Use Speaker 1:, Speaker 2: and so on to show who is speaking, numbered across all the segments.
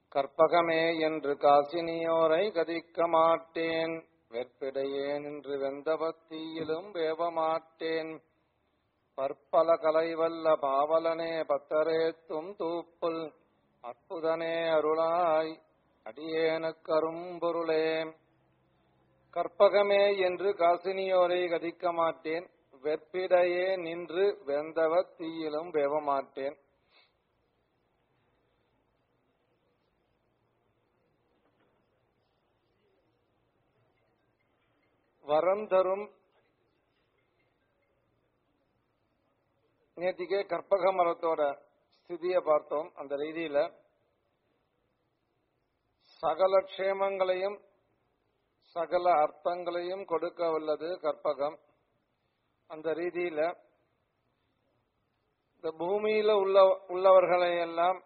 Speaker 1: கற்பகமே என்று காசினியோரை கதிக்க மாட்டேன் வெற்பிடையேன் என்று வெந்தபத்தியிலும் வேவமாட்டேன் பற்பல கலைவல்ல பாவலனே பத்தரேத்தும் தூப்புல் அற்புதனே அருளாய் அடியேனுக்கு அரும்பொருளே கற்பகமே என்று காசினியோரை கதிக்க மாட்டேன் வெற்பிடையே நின்று வெந்தவ தீயிலும் வேவமாட்டேன் வரம் தரும் நேத்திக்கே கற்பக மரத்தோட ஸ்திதியை பார்த்தோம் அந்த ரீதியில சகல க்ஷேமங்களையும் சகல அர்த்தங்களையும் கொடுக்க வல்லது கற்பகம் அந்த ரீதியில இந்த பூமியில உள்ள உள்ளவர்களை எல்லாம்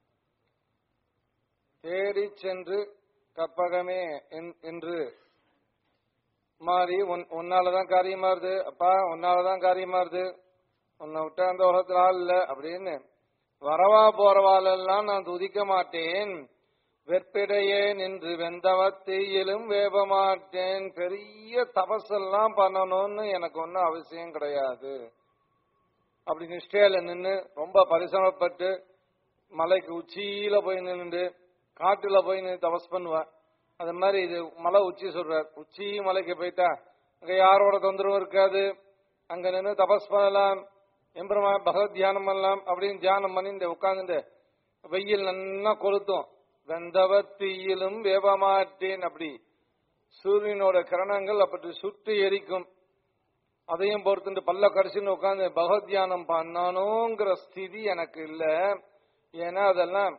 Speaker 1: தேடி சென்று கற்பகமே என்- என்று மாறி உன் உன்னாலதான் காரியமா இருது அப்பா உன்னாலதான் காரியமா இருது உன்னை விட்டா அந்த உலகத்துல ஆள் இல்ல அப்படின்னு வரவா போறவாளெல்லாம் நான் துதிக்க மாட்டேன் வெற்பிடையே நின்று வெந்தவ தீயிலும் வேப மாட்டேன் பெரிய தபஸெல்லாம் பண்ணணும்னு எனக்கு ஒன்றும் அவசியம் கிடையாது அப்படி நிஷ்டையில நின்று ரொம்ப பரிசிரமப்பட்டு மலைக்கு உச்சியில போய் நின்று காட்டுல போய் நின்று தபஸ் பண்ணுவேன் அது மாதிரி இது மலை உச்சி சொல்றார் உச்சி மலைக்கு போயிட்டா அங்க யாரோட தொந்தரவும் இருக்காது அங்க நின்று தபஸ் பண்ணலாம் எம்பெருமா பகவத் தியானம் பண்ணலாம் அப்படின்னு தியானம் பண்ணி இந்த உட்கார்ந்துட்டு வெயில் நல்லா கொளுத்தும் வெந்தவத்தீயிலும் வேபமாட்டேன் அப்படி சூரியனோட கிரணங்கள் அப்படி சுட்டு எரிக்கும் அதையும் பொறுத்துட்டு பல்ல கடிச்சுன்னு உட்காந்து பகவத் தியானம் பண்ணணுங்கிற ஸ்திதி எனக்கு இல்ல ஏன்னா அதெல்லாம்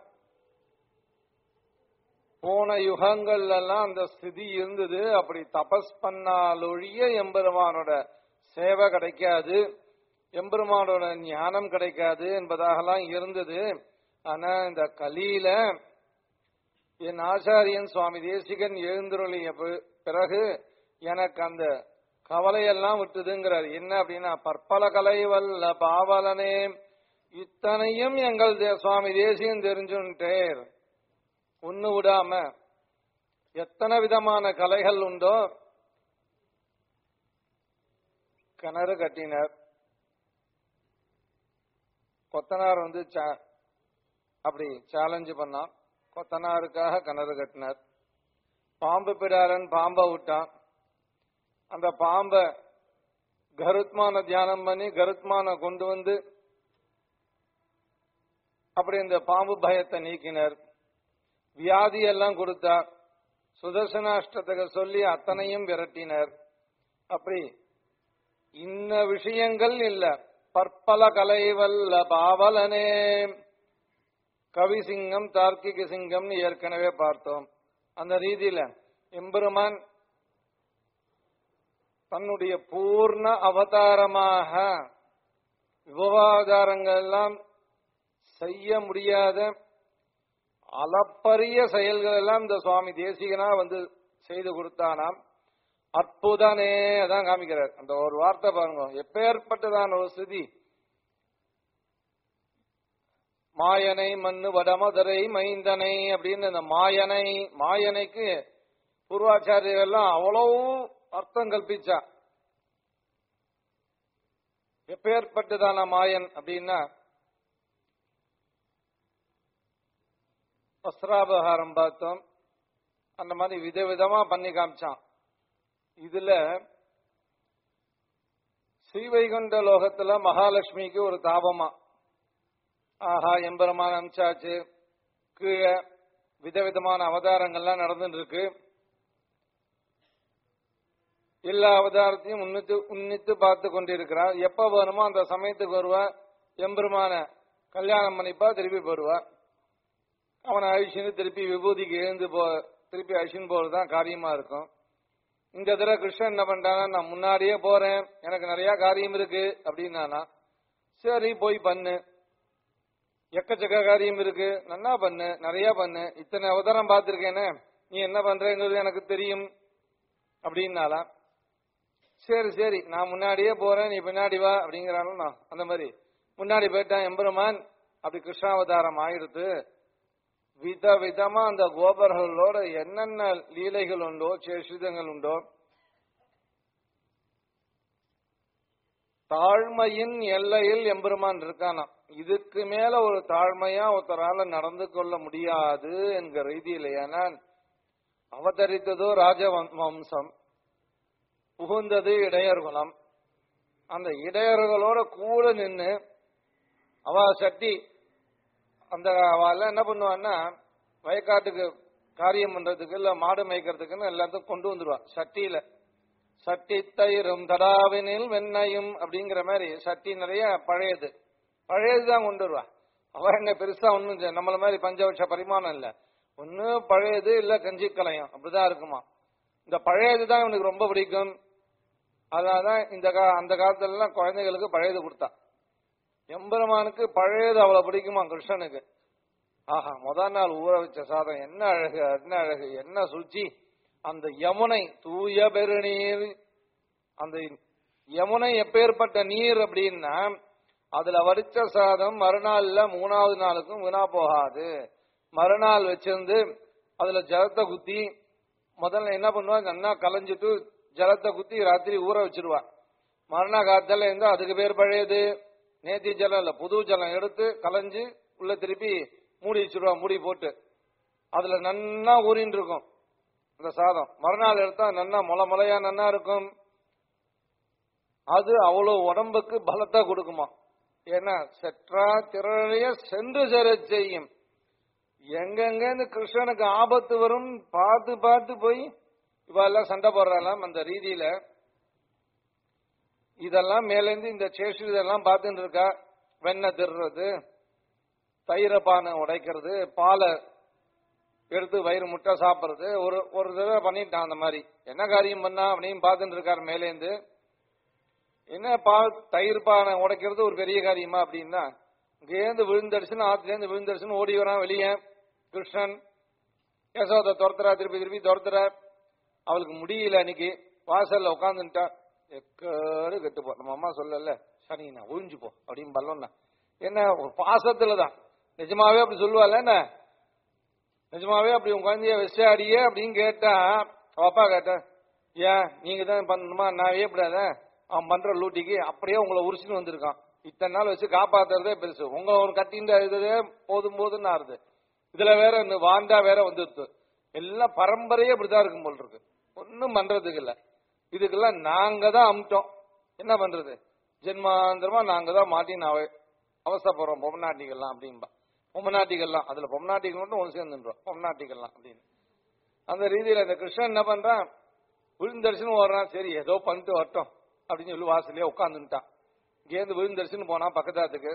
Speaker 1: போன யுகங்கள்ல எல்லாம் அந்த ஸ்திதி இருந்தது அப்படி தபஸ் பண்ணாலொழிய எம்பெருமானோட சேவை கிடைக்காது எம்பெருமானோட ஞானம் கிடைக்காது என்பதாகலாம் இருந்தது ஆனா இந்த கலியில என் ஆச்சாரியன் சுவாமி தேசிகன் எழுந்துருளிய பி- பிறகு எனக்கு அந்த கவலையெல்லாம் விட்டுதுங்கிறார் என்ன அப்படின்னா பற்பல கலை வல்ல பாவலனே இத்தனையும் எங்கள் தே- சுவாமி தேசிகன் தெரிஞ்சுட்டேர் ஒண்ணு விடாம எத்தனை விதமான கலைகள் உண்டோ கிணறு கட்டினர் கொத்தனார் வந்து சா- அப்படி சேலஞ்சு பண்ணான் கொத்தனாருக்காக கிணறு கட்டினார் பாம்பு பிடாரன் பாம்பை விட்டான் அந்த பாம்பை கருத்மான தியானம் பண்ணி கருத்மான கொண்டு வந்து அப்படி இந்த பாம்பு பயத்தை நீக்கினர் வியாதி எல்லாம் கொடுத்தார் சுதர்சனாஷ்டத்துக்கு சொல்லி அத்தனையும் விரட்டினர் அப்படி இன்ன விஷயங்கள் இல்ல பற்பல கலைவல்ல பாவலனே கவிசிங்கம் தார்க்கிக சிங்கம்னு ஏற்கனவே பார்த்தோம் அந்த ரீதியில எம்பெருமான் தன்னுடைய பூர்ண அவதாரமாக விவகாரங்கள் எல்லாம் செய்ய முடியாத அளப்பரிய செயல்கள் எல்லாம் இந்த சுவாமி தேசிகனா வந்து செய்து கொடுத்தானாம் அற்புதனே அதான் காமிக்கிறார் அந்த ஒரு வார்த்தை பாருங்க எப்பேற்பட்டதான ஒரு ஸ்திதி மாயனை மண்ணு வடமதுரை மைந்தனை அப்படின்னு இந்த மாயனை மாயனைக்கு பூர்வாச்சாரியர்கள் எல்லாம் அவ்வளவு அர்த்தம் கல்பிச்சா எப்பேற்பட்டதான மாயன் அப்படின்னா வஸ்திராபகாரம் பார்த்தோம் அந்த மாதிரி விதவிதமா பண்ணி காமிச்சான் இதுல ஸ்ரீவைகுண்ட லோகத்துல மகாலட்சுமிக்கு ஒரு தாபமா ஆஹா எம்பெருமான அமிச்சாச்சு கீழே விதவிதமான அவதாரங்கள்லாம் நடந்துட்டு இருக்கு எல்லா அவதாரத்தையும் உன்னித்து உன்னித்து பார்த்து கொண்டிருக்கிறார் எப்ப வேணுமோ அந்த சமயத்துக்கு வருவா எம்பெருமான கல்யாணம் பண்ணிப்பா திருப்பி போடுவா அவனை அழிச்சுன்னு திருப்பி விபூதிக்கு எழுந்து போ திருப்பி அழிச்சுன்னு போறதுதான் காரியமா இருக்கும் இந்த தடவை கிருஷ்ணன் என்ன பண்ணிட்டானா நான் முன்னாடியே போறேன் எனக்கு நிறைய காரியம் இருக்கு அப்படின்னானா சரி போய் பண்ணு எக்கச்சக்க காரியம் இருக்கு நன்னா பண்ணு நிறைய பண்ணு இத்தனை அவதாரம் பார்த்திருக்கேனே நீ என்ன பண்றேங்கிறது எனக்கு தெரியும் அப்படின்னாலாம் சரி சரி நான் முன்னாடியே போறேன் நீ பின்னாடி வா அப்படிங்கிறாலும் நான் அந்த மாதிரி முன்னாடி போயிட்டான் எம்பெருமான் அப்படி கிருஷ்ணாவதாரம் ஆயிடுத்து விதவிதமா அந்த கோபர்களோட என்னென்ன லீலைகள் உண்டோ சேஷிதங்கள் உண்டோ தாழ்மையின் எல்லையில் எம்பெருமான் இருக்கானா இதுக்கு மேல ஒரு தாழ்மையா ஒருத்தரால நடந்து கொள்ள முடியாது என்கிற ரீதியில் ஏன்னா அவதரித்ததோ ராஜ வம்- வம்சம் புகுந்தது இடையர்குலம் அந்த இடையர்களோட கூட நின்னு அவ சட்டி அந்த அவள என்ன பண்ணுவான்னா வயக்காட்டுக்கு காரியம் பண்றதுக்கு இல்ல மாடு மேய்க்கிறதுக்குன்னு எல்லாத்தையும் கொண்டு வந்துருவா சட்டியில சட்டி தயிரும் தடாவினில் வெண்ணையும் அப்படிங்கிற மாதிரி சட்டி நிறைய பழையது பழையதுதான் கொண்டு வருவா அவ என்ன பெருசா ஒண்ணும் நம்மள மாதிரி பஞ்சவட்ச பரிமாணம் இல்ல ஒண்ணு பழையது இல்ல கஞ்சி கலையம் அப்படிதான் இருக்குமா இந்த பழையது தான் இவனுக்கு ரொம்ப பிடிக்கும் அதனாலதான் இந்த கா- அந்த காலத்துல எல்லாம் குழந்தைகளுக்கு பழையது கொடுத்தா எம்பெருமானுக்கு பழையது அவ்வளவு பிடிக்குமா கிருஷ்ணனுக்கு ஆஹா முதல் நாள் ஊற வச்ச சாதம் என்ன அழகு என்ன அழகு என்ன சுச்சி அந்த யமுனை தூய பெருநீர் அந்த யமுனை எப்பேற்பட்ட நீர் அப்படின்னா அதுல வடிச்ச சாதம் மறுநாள்ல மூணாவது நாளுக்கும் வீணா போகாது மறுநாள் வச்சிருந்து அதுல ஜலத்தை குத்தி முதல்ல என்ன பண்ணுவா நல்லா கலைஞ்சிட்டு ஜலத்தை குத்தி ராத்திரி ஊற வச்சிருவா மறுநாள் காத்தால இருந்து அதுக்கு பேர் பழையது நேத்தி ஜலம் இல்ல புது ஜலம் எடுத்து கலைஞ்சு உள்ள திருப்பி மூடி வச்சிருவா மூடி போட்டு அதுல நன்னா ஊறின்னு இருக்கும் அந்த சாதம் மறுநாள் எடுத்தா நன்னா முளை முளையா நன்னா இருக்கும் அது அவ்வளவு உடம்புக்கு பலத்தை கொடுக்குமா ஏன்னா செற்றா திரளைய சென்று சேர செய்யும் எங்கெங்க கிருஷ்ணனுக்கு ஆபத்து வரும் பார்த்து பார்த்து போய் இவெல்லாம் சண்டை போடுறாளாம் அந்த ரீதியில இதெல்லாம் மேலேந்து இந்த சேஷு இதெல்லாம் பார்த்துட்டு இருக்கா வெண்ணெய் திருறது தயிர பானை உடைக்கிறது பாலை எடுத்து வயிறு முட்டை சாப்பிடுறது ஒரு ஒரு தடவை பண்ணிட்டான் அந்த மாதிரி என்ன காரியம் பண்ணா அப்படின்னு பார்த்துட்டு இருக்காரு மேலேந்து என்ன பால் தயிர் பானை உடைக்கிறது ஒரு பெரிய காரியமா அப்படின்னா இங்கேருந்து விழுந்தடிச்சுன்னு ஆத்துலேருந்து விழுந்தடிச்சுன்னு ஓடி வரான் வெளியே கிருஷ்ணன் யசோதை துரத்துறா திருப்பி திருப்பி துரத்துறா அவளுக்கு முடியல அன்னைக்கு வாசல்ல உட்காந்துட்டா எக்கரு கெட்டு போ நம்ம அம்மா சொல்லல சனி நான் ஒழிஞ்சு போ அப்படின்னு பல்லோன்னா என்ன ஒரு பாசத்துல தான் நிஜமாவே அப்படி சொல்லுவாள் என்ன நிஜமாவே அப்படி உன் குழந்தைய விசாடியே அப்படின்னு கேட்டா அவ அப்பா கேட்டா ஏன் நீங்க தான் பண்ணணுமா நான் ஏப்படாத அவன் பண்ற லூட்டிக்கு அப்படியே உங்களை உரிச்சுன்னு வந்திருக்கான் இத்தனை நாள் வச்சு காப்பாத்துறதே பெருசு உங்களை ஒரு கட்டின்ற இதுவே போதும் போதுன்னு ஆறுது இதுல வேற இந்த வாண்டா வேற வந்துருது எல்லாம் பரம்பரையே இப்படிதான் இருக்கும் போல் இருக்கு ஒன்னும் பண்றதுக்கு இல்ல இதுக்கெல்லாம் நாங்க தான் அமிட்டோம் என்ன பண்றது ஜென்மாந்திரமா நாங்க தான் மாட்டின்னு அவ அவசப்படுறோம் பொம்மநாட்டிகள்லாம் அப்படின்பா பொம்மநாட்டிகள்லாம் அதுல பொம்மநாட்டிகள் மட்டும் ஒன்று சேர்ந்துன்றோம் பொம்மநாட்டிகள்லாம் அப்படின்னு அந்த ரீதியில இந்த கிருஷ்ணன் என்ன பண்றான் விழுந்தரிசனம் ஓடுறான் சரி ஏதோ பண்ணிட்டு வரட்டும் அப்படின்னு சொல்லி வாசலையே உட்காந்துட்டான் இங்கேருந்து விழுந்தரிசனம் போனா பக்கத்தாத்துக்கு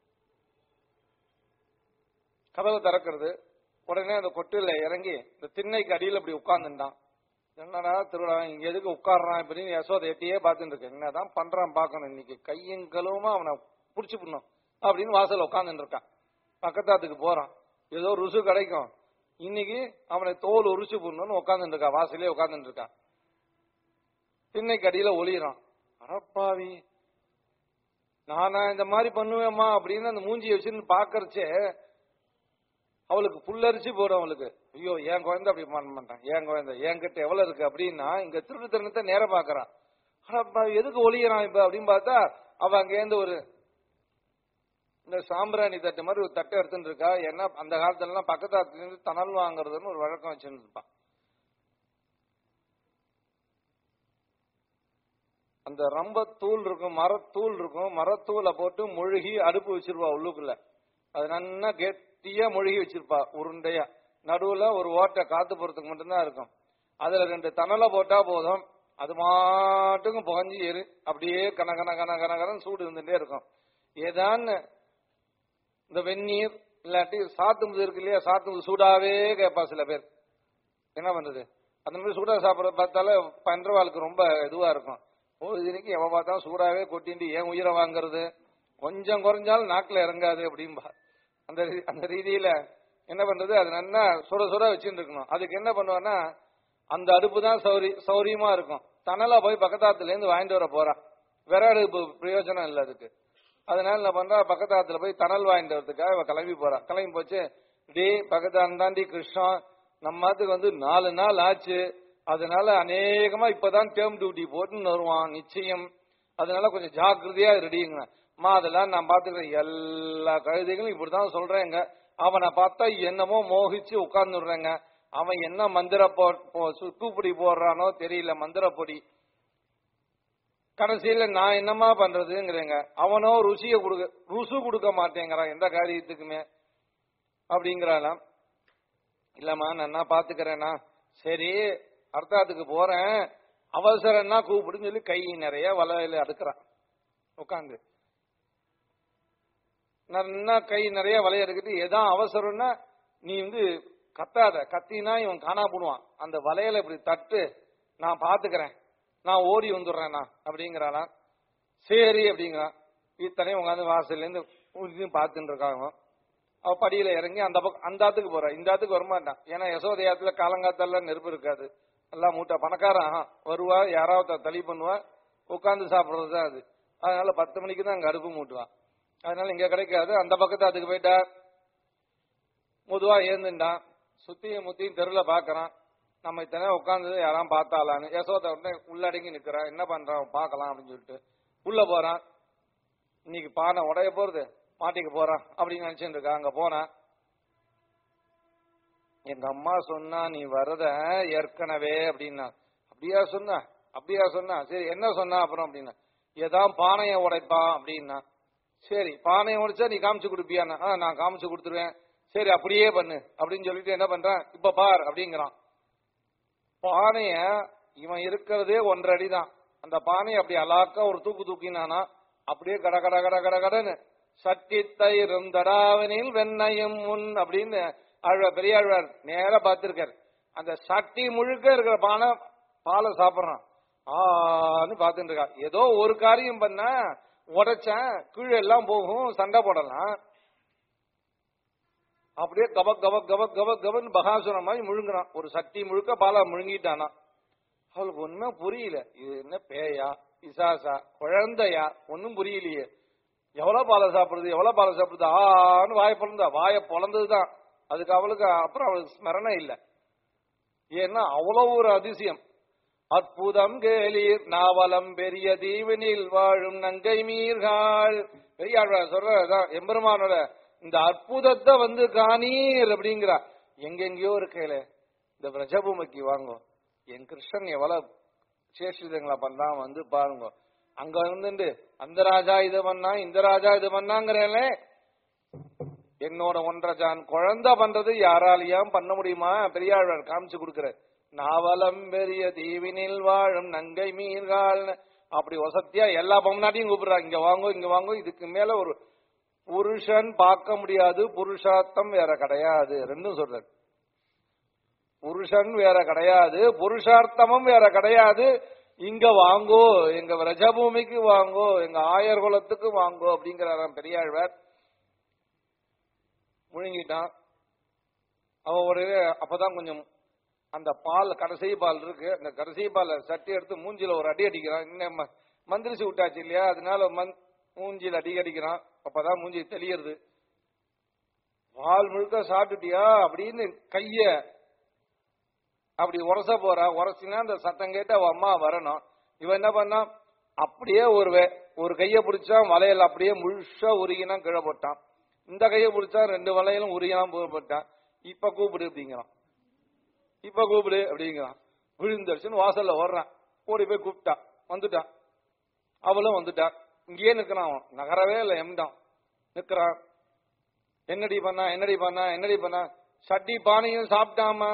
Speaker 1: கதவை திறக்கிறது உடனே அந்த கொட்டில இறங்கி இந்த திண்ணைக்கு அடியில் அப்படி உட்கார்ந்துட்டான் என்னடா திருவிழா இங்க எதுக்கு உட்கார்றான் இப்படின்னு யசோதை எட்டியே பார்த்துட்டு இருக்கேன் என்னதான் பண்றான் பார்க்கணும் இன்னைக்கு கையும் கழுவுமா அவனை புடிச்சு பண்ணும் அப்படின்னு வாசல்ல உட்கார்ந்துட்டு இருக்கான் பக்கத்தாத்துக்கு போறான் ஏதோ ருசு கிடைக்கும் இன்னைக்கு அவனை தோல் உரிச்சு பண்ணணும்னு உட்கார்ந்துட்டு இருக்கான் வாசலே உட்கார்ந்துட்டு இருக்கான் திண்ணைக்கு அடியில ஒளியறான் அடப்பாவி நானா இந்த மாதிரி பண்ணுவேம்மா அப்படின்னு அந்த மூஞ்சியை வச்சுன்னு பாக்கறச்சே அவளுக்கு புல்லரிச்சு போடும் அவளுக்கு ஐயோ என் குழந்தை அப்படி பண்ண மாட்டான் என் குழந்தை என்கிட்ட எவ்வளவு இருக்கு அப்படின்னா இங்க திருட்டுத்தனத்தை நேர பாக்குறான் ஆனா எதுக்கு ஒளியறான் இப்ப அப்படின்னு பார்த்தா அவ அங்கேருந்து ஒரு இந்த சாம்பிராணி தட்டு மாதிரி ஒரு தட்டை எடுத்துட்டு இருக்கா ஏன்னா அந்த காலத்துல எல்லாம் பக்கத்தாத்துல இருந்து தணல் வாங்குறதுன்னு ஒரு வழக்கம் வச்சுட்டு இருப்பான் அந்த ரொம்ப தூள் இருக்கும் மரத்தூள் இருக்கும் மரத்தூளை போட்டு முழுகி அடுப்பு வச்சிருப்பா உள்ளுக்குள்ள அது நன்னா கெட்டியா முழுகி வச்சிருப்பா உருண்டையா நடுவுல ஒரு ஓட்டை காத்து போறதுக்கு மட்டும்தான் இருக்கும் அதுல ரெண்டு தணலை போட்டா போதும் அது மாட்டுக்கும் புகஞ்சு எரு அப்படியே கன கன கன கன கனன்னு சூடு இருந்துட்டே இருக்கும் ஏதான்னு இந்த வெந்நீர் இல்லாட்டி சாத்துமுது இருக்கு இல்லையா சாத்துமுது சூடாவே கேட்பா சில பேர் என்ன பண்றது அந்த மாதிரி சூடா சாப்பிடறத பார்த்தாலே பண்றவாளுக்கு ரொம்ப இதுவா இருக்கும் ஓ இதுக்கு எவ பார்த்தாலும் சூடாவே கொட்டிட்டு ஏன் உயிரை வாங்குறது கொஞ்சம் குறைஞ்சாலும் நாக்குல இறங்காது அப்படின்பா அந்த ரீ- அந்த ரீதியில என்ன பண்றது அது நல்லா சுட சுட வச்சுட்டு இருக்கணும் அதுக்கு என்ன பண்ணுவான்னா அந்த அடுப்பு தான் சௌரி சௌரியமா இருக்கும் தணலா போய் பக்கத்தாத்துல இருந்து வாங்கிட்டு வர போறா விறகு அடுப்பு பிரயோஜனம் இல்லை அதுக்கு அதனால என்ன பண்றா பக்கத்தாத்துல போய் தணல் வாங்கிட்டு வரதுக்காக இவ கிளம்பி போறா கிளம்பி போச்சு டே பக்கத்தான் தாண்டி கிருஷ்ணன் நம்மத்துக்கு வந்து நாலு நாள் ஆச்சு அதனால அநேகமா இப்பதான் டேர்ம் டியூட்டி போட்டுன்னு வருவான் நிச்சயம் அதனால கொஞ்சம் ஜாக்கிரதையா ரெடிங்க அம்மா அதெல்லாம் நான் பாத்துக்கிறேன் எல்லா கழுதைகளும் இப்படிதான் சொல்றேங்க அவனை பார்த்தா என்னமோ மோகிச்சு உட்கார்ந்துடுறேங்க அவன் என்ன மந்திர போ போ- சுத்துப்பொடி போடுறானோ தெரியல மந்திர பொடி கடைசியில நான் என்னமா பண்றதுங்கிறேங்க அவனோ ருசியை கொடுக்க ருசு கொடுக்க மாட்டேங்கிறான் எந்த காரியத்துக்குமே அப்படிங்கிறாளாம் இல்லம்மா நான் என்ன பாத்துக்கிறேன்னா சரி அர்த்தாத்துக்கு போறேன் அவசரம்னா கூப்பிடுன்னு சொல்லி கை நிறைய வலையில அடுக்குறான் உட்காந்து நல்லா கை நிறைய வலைய எடுக்கிட்டு எதான் அவசரம்னா நீ வந்து கத்தாத கத்தினா இவன் காணா போடுவான் அந்த வலையில இப்படி தட்டு நான் பாத்துக்கிறேன் நான் ஓடி வந்துடுறேன் நான் அப்படிங்கிறானா சரி அப்படிங்கிறான் இத்தனையும் உட்காந்து வாசல்ல இருந்து இதையும் பார்த்துட்டு இருக்காங்க அவ படியில இறங்கி அந்த பக்கம் அந்த ஆத்துக்கு போறா இந்த ஆத்துக்கு வரமாட்டான் ஏன்னா யசோதயாத்துல காலங்காத்தால நெருப்பு இருக்காது எல்லாம் மூட்டை பணக்காரன் ஆஹா. வருவா யாராவது தளி பண்ணுவா உட்காந்து சாப்பிடுறது தான் அது அதனால பத்து மணிக்கு தான் அங்க அடுப்பு மூட்டுவான் அதனால இங்க கிடைக்காது அந்த பக்கத்து அதுக்கு போயிட்டா முதுவா ஏந்துட்டான் சுத்தியும் முத்தியும் தெருல பாக்குறான் நம்ம இத்தனை உட்காந்து யாராம் பார்த்தாலான்னு யசோதா உடனே உள்ளடங்கி நிக்கிறான் என்ன பண்றான் பார்க்கலாம் அப்படின்னு சொல்லிட்டு உள்ள போறான் இன்னைக்கு பானை உடைய போறது மாட்டிக்க போறான் அப்படின்னு நினைச்சுட்டு இருக்கா அங்க போனா எங்க அம்மா சொன்னா நீ வரத ஏற்கனவே அப்படின்னா அப்படியா சொன்னா அப்படியா சொன்னா சரி என்ன சொன்னா அப்புறம் அப்படின்னா ஏதான் பானையை உடைப்பான் அப்படின்னா சரி பானையை உடைச்சா நீ காமிச்சு கொடுப்பியான்னா "ஆ, நான் காமிச்சு கொடுத்துருவேன் சரி அப்படியே பண்ணு அப்படின்னு சொல்லிட்டு என்ன பண்றான் இப்ப பார் அப்படிங்கிறான் பானைய இவன் இருக்கிறதே ஒன்றரை அடி தான் அந்த பானையை அப்படி அலாக்கா ஒரு தூக்கு தூக்கினானா அப்படியே கட கட கட கட கடன்னு சட்டி தயிரும் தடாவனில் வெண்ணையும் முன் அப்படின்னு ஆழ்வார் பெரியாழ்வார் நேரா பார்த்திருக்காரு அந்த சட்டி முழுக்க இருக்கிற பானை பாலை சாப்பிடுறான் ஆன்னு பார்த்துட்டு இருக்கா ஏதோ ஒரு காரியம் பண்ணா உடைச்சேன் கீழே எல்லாம் போகும் சண்டை போடலாம் அப்படியே கபக் கபக் கபக் கபக் கபன்னு பகாசுரம் மாதிரி முழுங்குறான் ஒரு சட்டி முழுக்க பாலா முழுங்கிட்டானா அவளுக்கு ஒண்ணுமே புரியல இது என்ன பேயா பிசாசா குழந்தையா ஒன்னும் புரியலையே எவ்வளவு பாலை சாப்பிடுறது எவ்வளவு பாலை சாப்பிடுறது ஆன்னு வாயை பொழந்தா வாயை பொழந்ததுதான் அதுக்கு அவளுக்கு அப்புறம் அவளுக்கு ஸ்மரணை இல்லை ஏன்னா அவ்வளவு ஒரு அதிசயம் அற்புதம் கேளீர் நாவலம் பெரிய தீவினில் வாழும் நங்கை மீர்கள் பெரியாழ்வார் சொல்றதான் எம்பெருமானோட இந்த அற்புதத்தை வந்து காணீர் அப்படிங்கிறா எங்கெங்கயோ இருக்கையில இந்த பிரஜபூமிக்கு வாங்கோ என் கிருஷ்ணன் எவ்வளவு சேஷிதங்களை பண்றான் வந்து பாருங்க அங்க இருந்துட்டு அந்த ராஜா இது பண்ணா இந்த ராஜா இது பண்ணாங்கிறேன் என்னோட ஒன்றரை ஜான் குழந்தை பண்றது யாராலையும் பண்ண முடியுமா பெரியாழ்வார் காமிச்சு கொடுக்கிற நாவலம் பெரிய தீவினில் வாழும் நங்கை மீன்கால் அப்படி வசத்தியா எல்லா பொம்னாட்டியும் கூப்பிடுறாங்க இங்க வாங்கோ இங்க வாங்கோ இதுக்கு மேல ஒரு புருஷன் பார்க்க முடியாது புருஷார்த்தம் வேற கிடையாது ரெண்டும் சொல்றாரு புருஷன் வேற கிடையாது புருஷார்த்தமும் வேற கிடையாது இங்க வாங்கோ எங்க ரஜபூமிக்கு வாங்கோ எங்க ஆயர் குலத்துக்கு வாங்கோ அப்படிங்கிறாராம் பெரியாழ்வார் முழுங்கிட்டான் அவ ஒரு அப்பதான் கொஞ்சம் அந்த பால் கடைசி பால் இருக்கு அந்த கடைசி பால் சட்டி எடுத்து மூஞ்சில ஒரு அடி அடிக்கிறான் இன்னும் ம- மந்திரிச்சு விட்டாச்சு இல்லையா அதனால மந் மூஞ்சில அடி அடிக்கிறான் அப்பதான் மூஞ்சி தெளியறது பால் முழுக்க சாப்பிட்டுட்டியா அப்படின்னு கைய அப்படி உரச போறா உரசினா அந்த சத்தம் கேட்டு அவ அம்மா வரணும் இவன் என்ன பண்ணா அப்படியே ஒரு வே- ஒரு கைய பிடிச்சான் வலையில அப்படியே முழுசா உருகினா கீழே போட்டான் இந்த கைய பிடிச்சா ரெண்டு வலையிலும் உருகினா போட்டான் இப்ப கூப்பிடு அப்படிங்கிறான் இப்ப கூப்பிடு அப்படிங்கிறான் விழுந்தடிச்சுன்னு வாசல்ல ஓடுறான் ஓடி போய் கூப்பிட்டான் வந்துட்டான் அவளும் வந்துட்டா இங்கேயே நிக்கிறான் அவன் நகரவே இல்லை எம்டான் நிக்கிறான் என்னடி பண்ணா என்னடி பண்ணா என்னடி பண்ணா சட்டி பானையும் சாப்பிட்டாம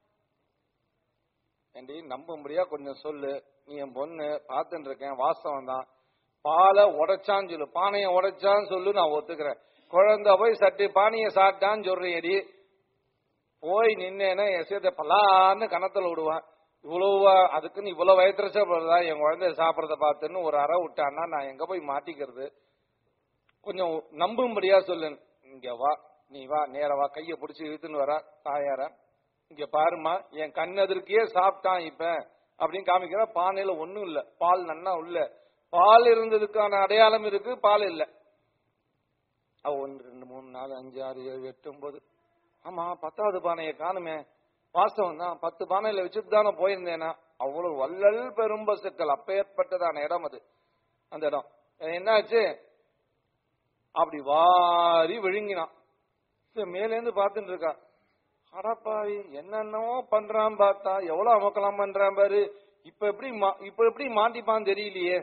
Speaker 1: ஏண்டி நம்பும்படியா கொஞ்சம் சொல்லு நீ என் பொண்ணு பார்த்துட்டு இருக்கேன் வாஸ்தவம் தான் பாலை உடைச்சான்னு சொல்லு பானையை உடைச்சான்னு சொல்லு நான் ஒத்துக்கிறேன் குழந்தை போய் சட்டி பானையை சாப்பிட்டான்னு சொல்றியடி போய் நின்னேன்னா என் சேர்த்த பலான்னு கணத்துல விடுவான் இவ்வளவு அதுக்குன்னு இவ்வளவு வயத்திரச்சப்படுறதா என் குழந்தைய சாப்பிடறத பார்த்துன்னு ஒரு அறை விட்டான்னா நான் எங்க போய் மாட்டிக்கிறது கொஞ்சம் நம்பும்படியா சொல்லு இங்க வா நீ வா நேர வா கைய பிடிச்சி இழுத்துன்னு வரா தாயார இங்க பாருமா என் கண்ணெதிர்க்கே சாப்பிட்டான் இப்ப அப்படின்னு காமிக்கிற பானையில ஒண்ணும் இல்ல பால் நன்னா உள்ள பால் இருந்ததுக்கான அடையாளம் இருக்கு பால் இல்ல அவ ஒன்று ரெண்டு மூணு நாலு அஞ்சு ஆறு ஏழு எட்டு ஒன்பது ஆமா பத்தாவது பானையை காணுமே வாஸ்தவம் தான் பத்து பானையில வச்சுட்டு தானே போயிருந்தேனா அவ்வளவு வள்ளல் பெரும்ப சிக்கல் அப்பேற்பட்டதான இடம் அது அந்த இடம் என்னாச்சு அப்படி வாரி விழுங்கினான் சரி, மேலேந்து பார்த்துட்டு இருக்கா அடப்பாவி என்னென்னவோ பண்றான் பார்த்தா எவ்வளவு அமக்கலாம் பண்றான் பாரு இப்ப எப்படி மா- இப்ப எப்படி மாட்டிப்பான்னு தெரியலையே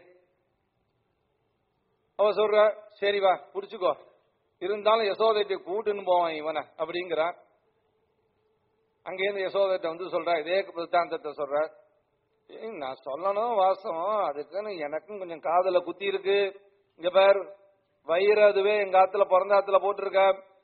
Speaker 1: அவ சொல்ற சரி வா புடிச்சுக்கோ இருந்தாலும் யசோதைட்ட கூட்டுன்னு போவான் இவனை அப்படிங்கிறான் அங்கேருந்து யசோதைட்ட வந்து சொல்றா இதே சித்தாந்தத்தை சொல்ற ஏய், நான் சொல்லணும் வாசம் அதுக்குன்னு எனக்கும் கொஞ்சம் காதுல குத்தி இருக்கு இங்க பார் வயிறு அதுவே எங்க ஆத்துல பிறந்த ஆத்துல போட்டிருக்க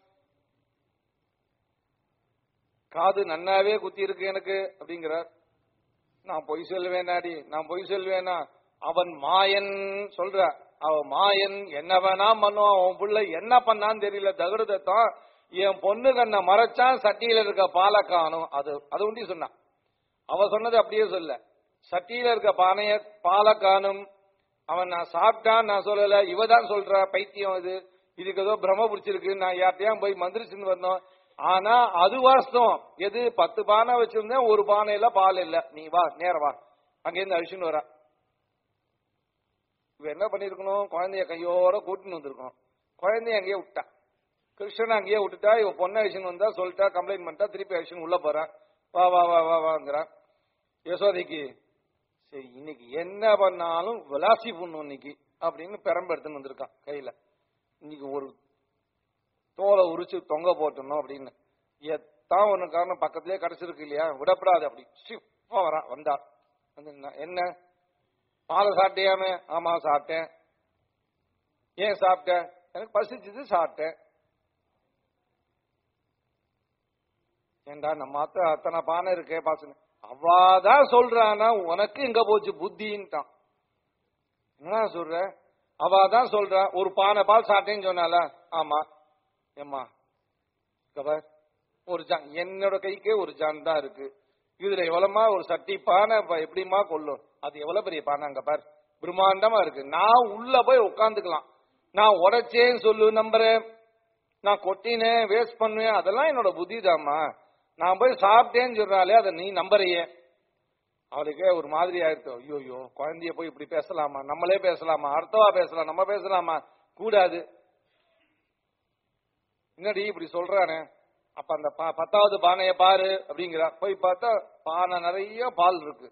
Speaker 1: காது நன்னாவே குத்தி இருக்கு எனக்கு அப்படிங்கிறார் நான் பொய் சொல்லுவேனாடி நான் பொய் சொல்லுவேனா அவன் மாயன் சொல்ற அவன் மாயன் என்ன வேணா பண்ணுவான் அவன் புள்ள என்ன பண்ணான்னு தெரியல தகுடுதான் என் பொண்ணு கண்ணை மறைச்சான் சட்டியில இருக்க பாலை காணும் அது அது உண்டி சொன்னான் அவ சொன்னது அப்படியே சொல்ல சட்டியில இருக்க பானைய பாலை காணும் அவன் நான் சாப்பிட்டான் நான் சொல்லல இவ தான் சொல்ற பைத்தியம் இது இதுக்கு ஏதோ பிரம பிடிச்சிருக்கு நான் யார்ட்டையும் போய் மந்திரிச்சுன்னு வந்தோம் ஆனா அது வாஸ்தவம் எது பத்து பானை வச்சிருந்தேன் ஒரு பானையில பால் இல்ல நீ வா நேர வா அங்கேருந்து அழிச்சுன்னு வரா இவ என்ன பண்ணிருக்கணும் குழந்தைய கையோட கூட்டின்னு வந்திருக்கணும் குழந்தைய அங்கேயே விட்டா கிருஷ்ணன் அங்கேயே விட்டுட்டா இவ பொண்ணை அழிச்சுன்னு வந்தா சொல்லிட்டா கம்ப்ளைண்ட் பண்ணிட்டா திருப்பி அழிச்சுன்னு உள்ள போறான் வா வா வா வா வாங்கிறான் யசோதைக்கு சரி இன்னைக்கு என்ன பண்ணாலும் விளாசி பண்ணும் இன்னைக்கு அப்படின்னு பெரம்பு எடுத்துன்னு வந்திருக்கான் கையில இன்னைக்கு ஒரு தோலை உரிச்சு தொங்க போட்டணும் அப்படின்னு எத்தான் ஒண்ணு காரணம் பக்கத்திலே கிடைச்சிருக்கு இல்லையா விடப்படாது அப்படி ஸ்டிஃபா வரான் வந்தா வந்து என்ன- என்ன பாலை சாப்பிட்டியாமே ஆமா சாப்பிட்டேன் ஏன் சாப்பிட்ட எனக்கு பசிச்சது சாப்பிட்டேன் ஏண்டா நம்ம அத்தை அத்தனை பானை இருக்கே பாசன அவாதான் சொல்றானா உனக்கு எங்க போச்சு புத்தின்ட்டான் என்ன சொல்ற அவாதான் சொல்றா ஒரு பானை பால் சாப்பிட்டேன்னு சொன்னால ஆமா ஏம்மா கவர் ஒரு ஜான் என்னோட கைக்கே ஒரு ஜான் தான் இருக்கு இதுல எவ்வளவுமா ஒரு சட்டி பானை இப்ப எப்படிமா கொள்ளும் அது எவ்வளவு பெரிய பானை அங்க பார் பிரம்மாண்டமா இருக்கு நான் உள்ள போய் உட்காந்துக்கலாம் நான் உடைச்சேன்னு சொல்லு நம்புறேன் நான் கொட்டினேன் வேஸ்ட் பண்ணுவேன் அதெல்லாம் என்னோட புத்திதாம்மா நான் போய் சாப்பிட்டேன்னு சொல்றாலே அதை நீ நம்புறியே அவளுக்கே ஒரு மாதிரி ஆயிடுச்சு ஐயோ ஐயோ குழந்தைய போய் இப்படி பேசலாமா நம்மளே பேசலாமா அடுத்தவா பேசலாம் நம்ம பேசலாமா கூடாது என்னடி இப்படி சொல்றானே அப்ப அந்த பா- பத்தாவது பானைய பாரு அப்படிங்கிறா போய் பார்த்தா பானை நிறைய பால் இருக்கு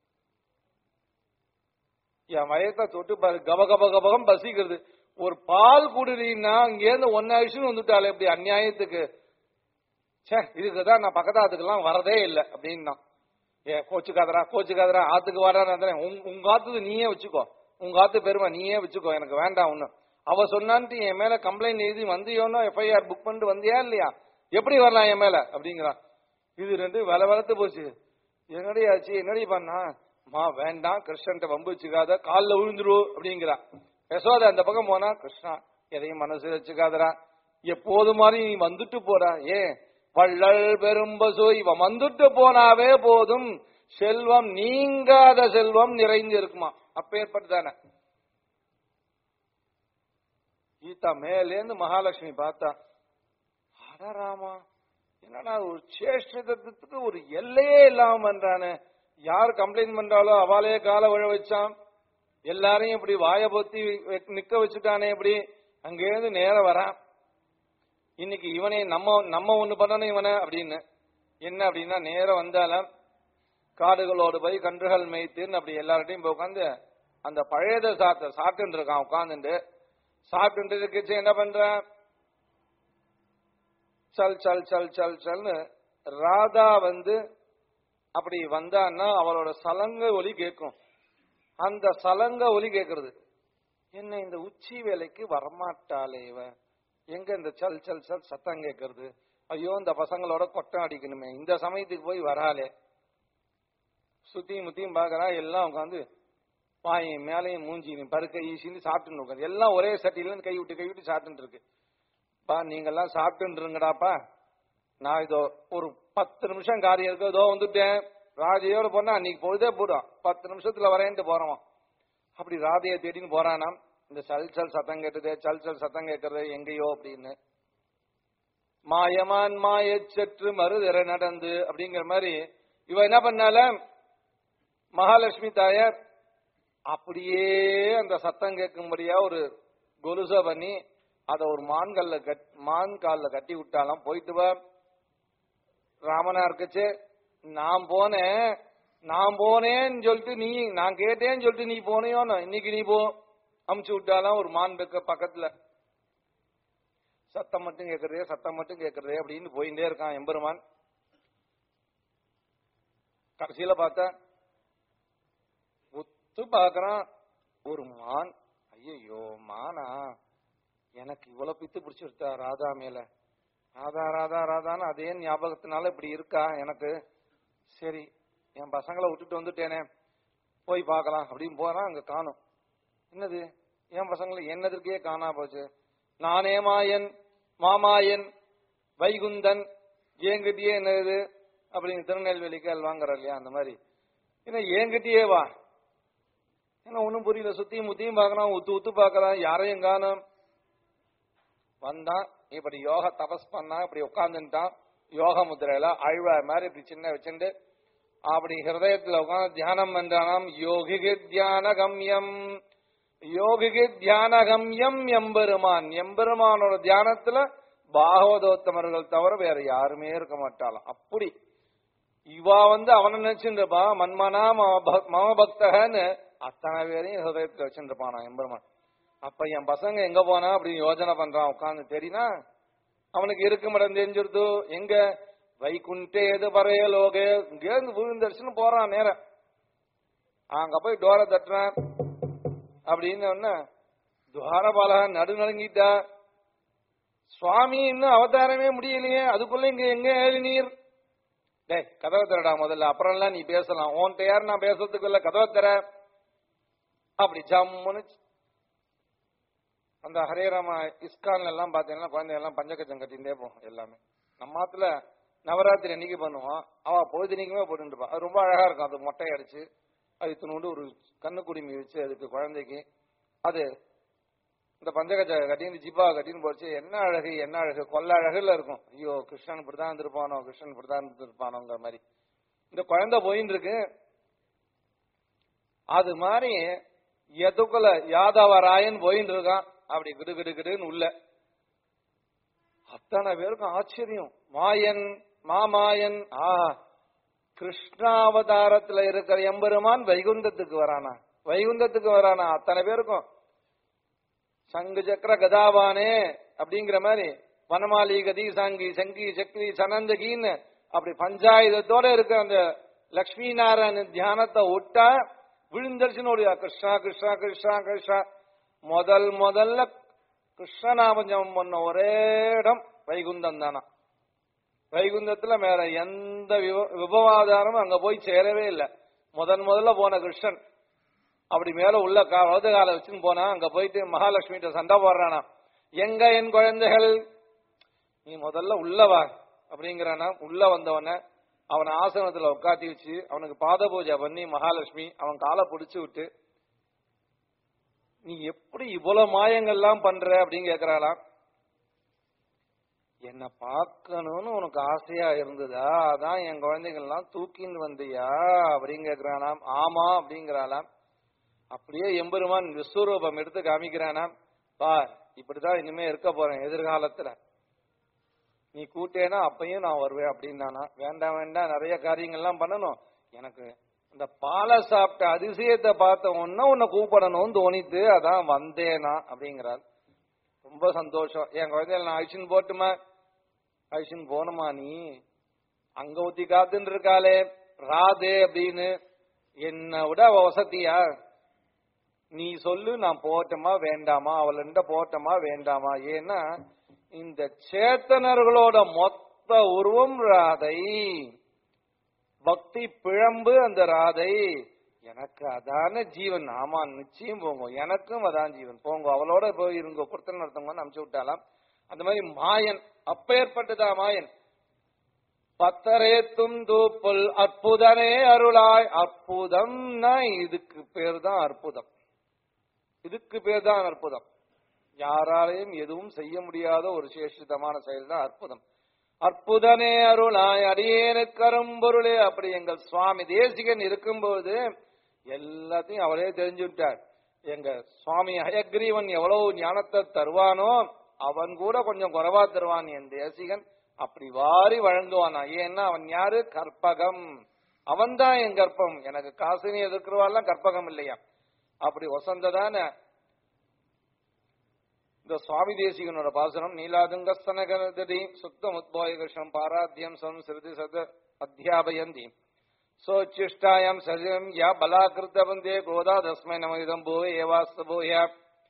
Speaker 1: என் வயத்தை தொட்டு பாரு கப கப கபகம் பசிக்கிறது ஒரு பால் குடுறீன்னா இங்கேருந்து ஒன்னு விஷயம் வந்துட்டாலே இப்படி அநியாயத்துக்கு ச்சே இதுக்கு தான் நான் பக்கத்தாத்துக்கெல்லாம் வரதே இல்லை அப்படின்னா ஏ கோச்சுக்காதரா கோச்சுக்காதரா ஆத்துக்கு வாடா உங்க ஆத்துக்கு நீயே வச்சுக்கோ உங்க ஆத்து பெருமை நீயே வச்சுக்கோ எனக்கு வேண்டாம் ஒண்ணு அவ சொன்னான்ட்டு என் மேல கம்ப்ளைண்ட் எழுதி வந்தியோனோ எஃப்ஐஆர் புக் பண்ணிட்டு வந்தியா இல்லையா எப்படி வரலாம் என் மேல அப்படிங்கிறான் இது ரெண்டு வில வளர்த்து போச்சு என்னடி ஆச்சு என்னடி பண்ணா மா வேண்டாம் கிருஷ்ணன்ட்ட வம்பு வச்சுக்காத காலில் விழுந்துரு அப்படிங்கிறா யசோதா அந்த பக்கம் போனா கிருஷ்ணா எதையும் மனசு வச்சுக்காதரா எப்போது மாதிரி நீ வந்துட்டு போறா ஏன் வள்ளல் பெரும்பசு இவன் வந்துட்டு போனாவே போதும் செல்வம் நீங்காத செல்வம் நிறைந்து இருக்குமா அப்பேற்பட்டுதானே கீதா மேலேந்து மகாலட்சுமி பார்த்தா அடராமா என்னடா ஒரு சேஷ்டத்துக்கு ஒரு எல்லையே இல்லாம பண்றானே யார் கம்ப்ளைண்ட் பண்றாலோ அவளே கால விழ வச்சான் எல்லாரையும் இப்படி வாய பொத்தி வெ- நிக்க வச்சுட்டானே இப்படி அங்கேருந்து நேரம் வரான் இன்னைக்கு இவனே நம்ம நம்ம ஒண்ணு பண்ணணும் இவனை அப்படின்னு என்ன அப்படின்னா நேரம் வந்தாலும் காடுகளோடு போய் கன்றுகள் மேய்த்துன்னு அப்படி எல்லார்ட்டையும் போய் உட்காந்து அந்த பழையத சாத்த சாப்பிட்டு இருக்கான் உட்காந்துட்டு சாப்பிட்டு இருக்கச்சு என்ன பண்றான் சல் சல் சல் சல் சல்னு ராதா வந்து அப்படி வந்தான்னா அவளோட சலங்க ஒலி கேட்கும் அந்த சலங்க ஒலி கேட்கறது என்ன இந்த உச்சி வேலைக்கு வரமாட்டாளே இவ எங்க இந்த சல் சல் சல் சத்தம் கேட்கறது ஐயோ இந்த பசங்களோட கொட்டம் அடிக்கணுமே இந்த சமயத்துக்கு போய் வராளே சுத்தியும் முத்தியும் பாக்குறா எல்லாம் உட்காந்து பாயும் மேலையும் மூஞ்சியும் பருக்க ஈசின்னு சாப்பிட்டுன்னு உட்காந்து எல்லாம் ஒரே சட்டியில இருந்து கை விட்டு கை விட்டு சாப்பிட்டுட்டு இருக்கு பா நீங்கெல்லாம் சாப்பிட்டுருங்கடாப்பா நான் இதோ ஒரு பத்து நிமிஷம் காரியம் இருக்கு இதோ வந்துட்டேன் ராஜையோட போனா அன்னைக்கு பொழுதே போடும் பத்து நிமிஷத்துல வரேன்ட்டு போறவன் அப்படி ராதையை தேடின்னு போறானாம் இந்த சல் சல் சத்தம் கேட்டது சல் சல் சத்தம் கேட்கறது எங்கேயோ அப்படின்னு மாயமான் மாயச்சற்று மறுதர நடந்து அப்படிங்கிற மாதிரி இவ என்ன பண்ணால மகாலட்சுமி தாயார் அப்படியே அந்த சத்தம் கேட்கும்படியா ஒரு கொலுச பண்ணி அத ஒரு மான்கல்ல கட் மான் கால்ல கட்டி விட்டாலாம் போயிட்டு வா ராமனா இருக்குச்சு நான் போனேன் நான் போனேன்னு சொல்லிட்டு நீ நான் கேட்டேன்னு சொல்லிட்டு நீ போனியோன்னு இன்னைக்கு நீ போ அமுச்சு விட்டாலாம் ஒரு மான் பெக்க பக்கத்துல சத்தம் மட்டும் கேட்கறதே சத்தம் மட்டும் கேட்கறதே அப்படின்னு போயிட்டே இருக்கான் எம்பெருமான் கடைசியில பார்த்தா உத்து பாக்குறான் ஒரு மான் ஐயோ மானா எனக்கு இவ்வளவு பித்து பிடிச்சிருத்தா ராதா மேல ராதா ராதா ராதான்னு அதே ஞாபகத்தினால இப்படி இருக்கா எனக்கு சரி என் பசங்களை விட்டுட்டு வந்துட்டேனே போய் பார்க்கலாம் அப்படின்னு போறான் அங்க காணும் என்னது என் பசங்களை என்னதற்கே காணா போச்சு நானே மாயன் மாமாயன் வைகுந்தன் ஏங்கிட்டியே என்னது அப்படின்னு திருநெல்வேலிக்கு வாங்குற இல்லையா அந்த மாதிரி என்ன ஏங்கிட்டியே வா என்ன ஒண்ணும் புரியல சுத்தியும் முத்தியும் பார்க்கலாம் உத்து உத்து பார்க்கலாம் யாரையும் காணும் வந்தான் இப்படி யோக தபஸ் பண்ணா இப்படி உட்கார்ந்துட்டான் யோக முத்திரையில அழ்வாய் மாதிரி இப்படி சின்ன வச்சுட்டு அப்படி ஹிருதயத்துல உட்காந்து தியானம் பண்றானாம் யோகிகு தியான கம்யம் யோகிகு தியான கம்யம் எம்பெருமான் எம்பெருமானோட தியானத்துல பாகவதோத்தமர்கள் தவிர வேற யாருமே இருக்க மாட்டாளாம் அப்படி இவா வந்து அவனை நினைச்சுருப்பா மன்மனா மம பக்- மம பக்தகன்னு அத்தனை பேரையும் ஹிருதயத்துல வச்சுருப்பானா எம்பெருமான் அப்ப என் பசங்க எங்க போனா அப்படின்னு யோசனை பண்றான் உட்கார்ந்து தெரியுனா அவனுக்கு இருக்கும் இடம் தெரிஞ்சிருது எங்க வைகுண்டே எது பறைய லோகே இங்கேருந்து விழுந்தடிச்சுன்னு போறான் நேரம் அங்க போய் டோரை தட்டுறான் அப்படின்னு உடனே துவாரபாலக நடு நடுங்கிட்டா சுவாமி இன்னும் அவதாரமே முடியலையே அதுக்குள்ள இங்க எங்க ஏழினீர் டேய் கதவை தரடா முதல்ல அப்புறம் எல்லாம் நீ பேசலாம் உன்கிட்ட யார் நான் பேசுறதுக்குள்ள கதவை தர அப்படி ஜம்முன்னு அந்த ஹரேராம இஸ்கான்ல எல்லாம் பாத்தீங்கன்னா குழந்தைங்க எல்லாம் பஞ்சகச்சம் கட்டிகிட்டே போகும் எல்லாமே நம்ம ஆத்துல நவராத்திரி அன்னைக்கு பண்ணுவோம் அவ பொழுதுனிக்குமே போட்டுருப்பா அது ரொம்ப அழகா இருக்கும் அது மொட்டை அடிச்சு அது இத்தினோண்டு ஒரு கண்ணு குடுமி வச்சு அதுக்கு குழந்தைக்கு அது இந்த பஞ்சகச்ச கட்டின்னு ஜிப்பா கட்டின்னு போச்சு என்ன அழகு என்ன அழகு கொல்ல அழகுல இருக்கும் ஐயோ கிருஷ்ணன் இப்படிதான் இருந்திருப்பானோ கிருஷ்ணன் இப்படிதான் இருந்திருப்பானோங்கிற மாதிரி இந்த குழந்தை போயின்னு இருக்கு அது மாதிரி எதுக்குள்ள யாதவராயன் போயின்னு இருக்கான் அப்படி கிடு கிடு கிடுன்னு உள்ள அத்தனை பேருக்கும் ஆச்சரியம் மாயன் மாமாயன் ஆ கிருஷ்ணாவதாரத்துல இருக்கிற எம்பெருமான் வைகுந்தத்துக்கு வரானா வைகுந்தத்துக்கு வரானா அத்தனை பேருக்கும் சங்கு சக்கர கதாவானே அப்படிங்கிற மாதிரி வனமாலி கதி சாங்கி சங்கி சக்தி சனந்தகின்னு அப்படி பஞ்சாயுதத்தோட இருக்க அந்த லக்ஷ்மி நாராயண தியானத்தை விட்டா விழுந்தரிச்சுன்னு ஓடியா கிருஷ்ணா கிருஷ்ணா கிருஷ்ணா கிருஷ்ணா முதல் முதல்ல கிருஷ்ணநாமஜம் பண்ண ஒரே இடம் வைகுந்தம் தானா வைகுந்தத்துல வேற எந்த விப- விபவாதாரமும் அங்க போய் சேரவே இல்லை முதன் முதல்ல போன கிருஷ்ணன் அப்படி மேல உள்ள கா வலது கால வச்சுன்னு போனா அங்க போயிட்டு மகாலட்சுமிகிட்ட சண்டை போடுறானா எங்க என் குழந்தைகள் நீ முதல்ல உள்ள வா அப்படிங்கிறானா உள்ள வந்தவன அவன ஆசனத்துல உட்காத்தி வச்சு அவனுக்கு பாத பூஜை பண்ணி மகாலட்சுமி அவன் காலை பிடிச்சு விட்டு நீ எப்படி இவ்வளவு மாயங்கள்லாம் பண்ற அப்படின்னு கேக்குறாளாம் என்ன பார்க்கணும்னு உனக்கு ஆசையா இருந்ததா அதான் என் குழந்தைகள்லாம் தூக்கின்னு வந்தியா அப்படின்னு கேக்குறானாம் ஆமா அப்படிங்கிறாளாம் அப்படியே எம்பெருமான் விஸ்வரூபம் எடுத்து காமிக்கிறானாம் பார் இப்படிதான் இனிமே இருக்க போறேன் எதிர்காலத்துல நீ கூட்டேனா அப்பயும் நான் வருவேன் அப்படின்னானா வேண்டாம் வேண்டாம் நிறைய காரியங்கள்லாம் பண்ணணும் எனக்கு இந்த பாலை சாப்பிட்ட அதிசயத்தை பார்த்த உடனே உன்னை கூப்பிடணும்னு தோணித்து அதான் வந்தேனா அப்படிங்கிறார் ரொம்ப சந்தோஷம் என் குழந்தைகள் நான் அழிச்சுன்னு போட்டுமா அழிச்சுன்னு போனமா நீ அங்க ஊத்தி காத்துன்னு இருக்காளே ராதே அப்படின்னு என்னை விட அவ வசதியா நீ சொல்லு நான் போட்டமா வேண்டாமா அவள்கிட்ட போட்டமா வேண்டாமா ஏன்னா இந்த சேத்தனர்களோட மொத்த உருவம் ராதை பக்தி பிழம்பு அந்த ராதை எனக்கு அதான ஜீவன் ஆமா நிச்சயம் போங்க எனக்கும் அதான் ஜீவன் போங்க அவளோட போய் இருங்க பொருத்தன் நடத்தவங்கன்னு அனுப்பிச்சு விட்டாலாம் அந்த மாதிரி மாயன் அப்பேற்பட்டதா மாயன் பத்தரேத்தும் தூப்புல் அற்புதனே அருளாய் அற்புதம்னா இதுக்கு பேர் தான் அற்புதம் இதுக்கு பேர் தான் அற்புதம் யாராலையும் எதுவும் செய்ய முடியாத ஒரு சேஷிதமான செயல் தான் அற்புதம் அற்புதனே அருளாய் அடியேனுக்கு அரும்பொருளே அப்படி எங்கள் சுவாமி தேசிகன் இருக்கும்போது எல்லாத்தையும் அவரே தெரிஞ்சு விட்டார் எங்க சுவாமி ஹயக்ரீவன் எவ்வளவு ஞானத்தை தருவானோ அவன் கூட கொஞ்சம் குறைவா தருவான் என் தேசிகன் அப்படி வாரி வழங்குவானா ஏன்னா அவன் யாரு கற்பகம் அவன்தான் என் கற்பம் எனக்கு காசுன்னு எதிர்க்கிறவாள்லாம் கற்பகம் இல்லையா அப்படி வசந்ததான இந்த சுவாமி தேசிகனோட பாசனம் நீலாதுங்கஸ்தனகதி சுத்தம் உத்போய கிருஷ்ணம் பாராத்தியம் சம்ஸ்ருதி சத அத்தியாபயந்தி சோச்சிஷ்டாயம் சஜம் யா பலாகிருத்த வந்தே கோதா தஸ்மை நம இதம் பூவே ஏவாஸ்தபூய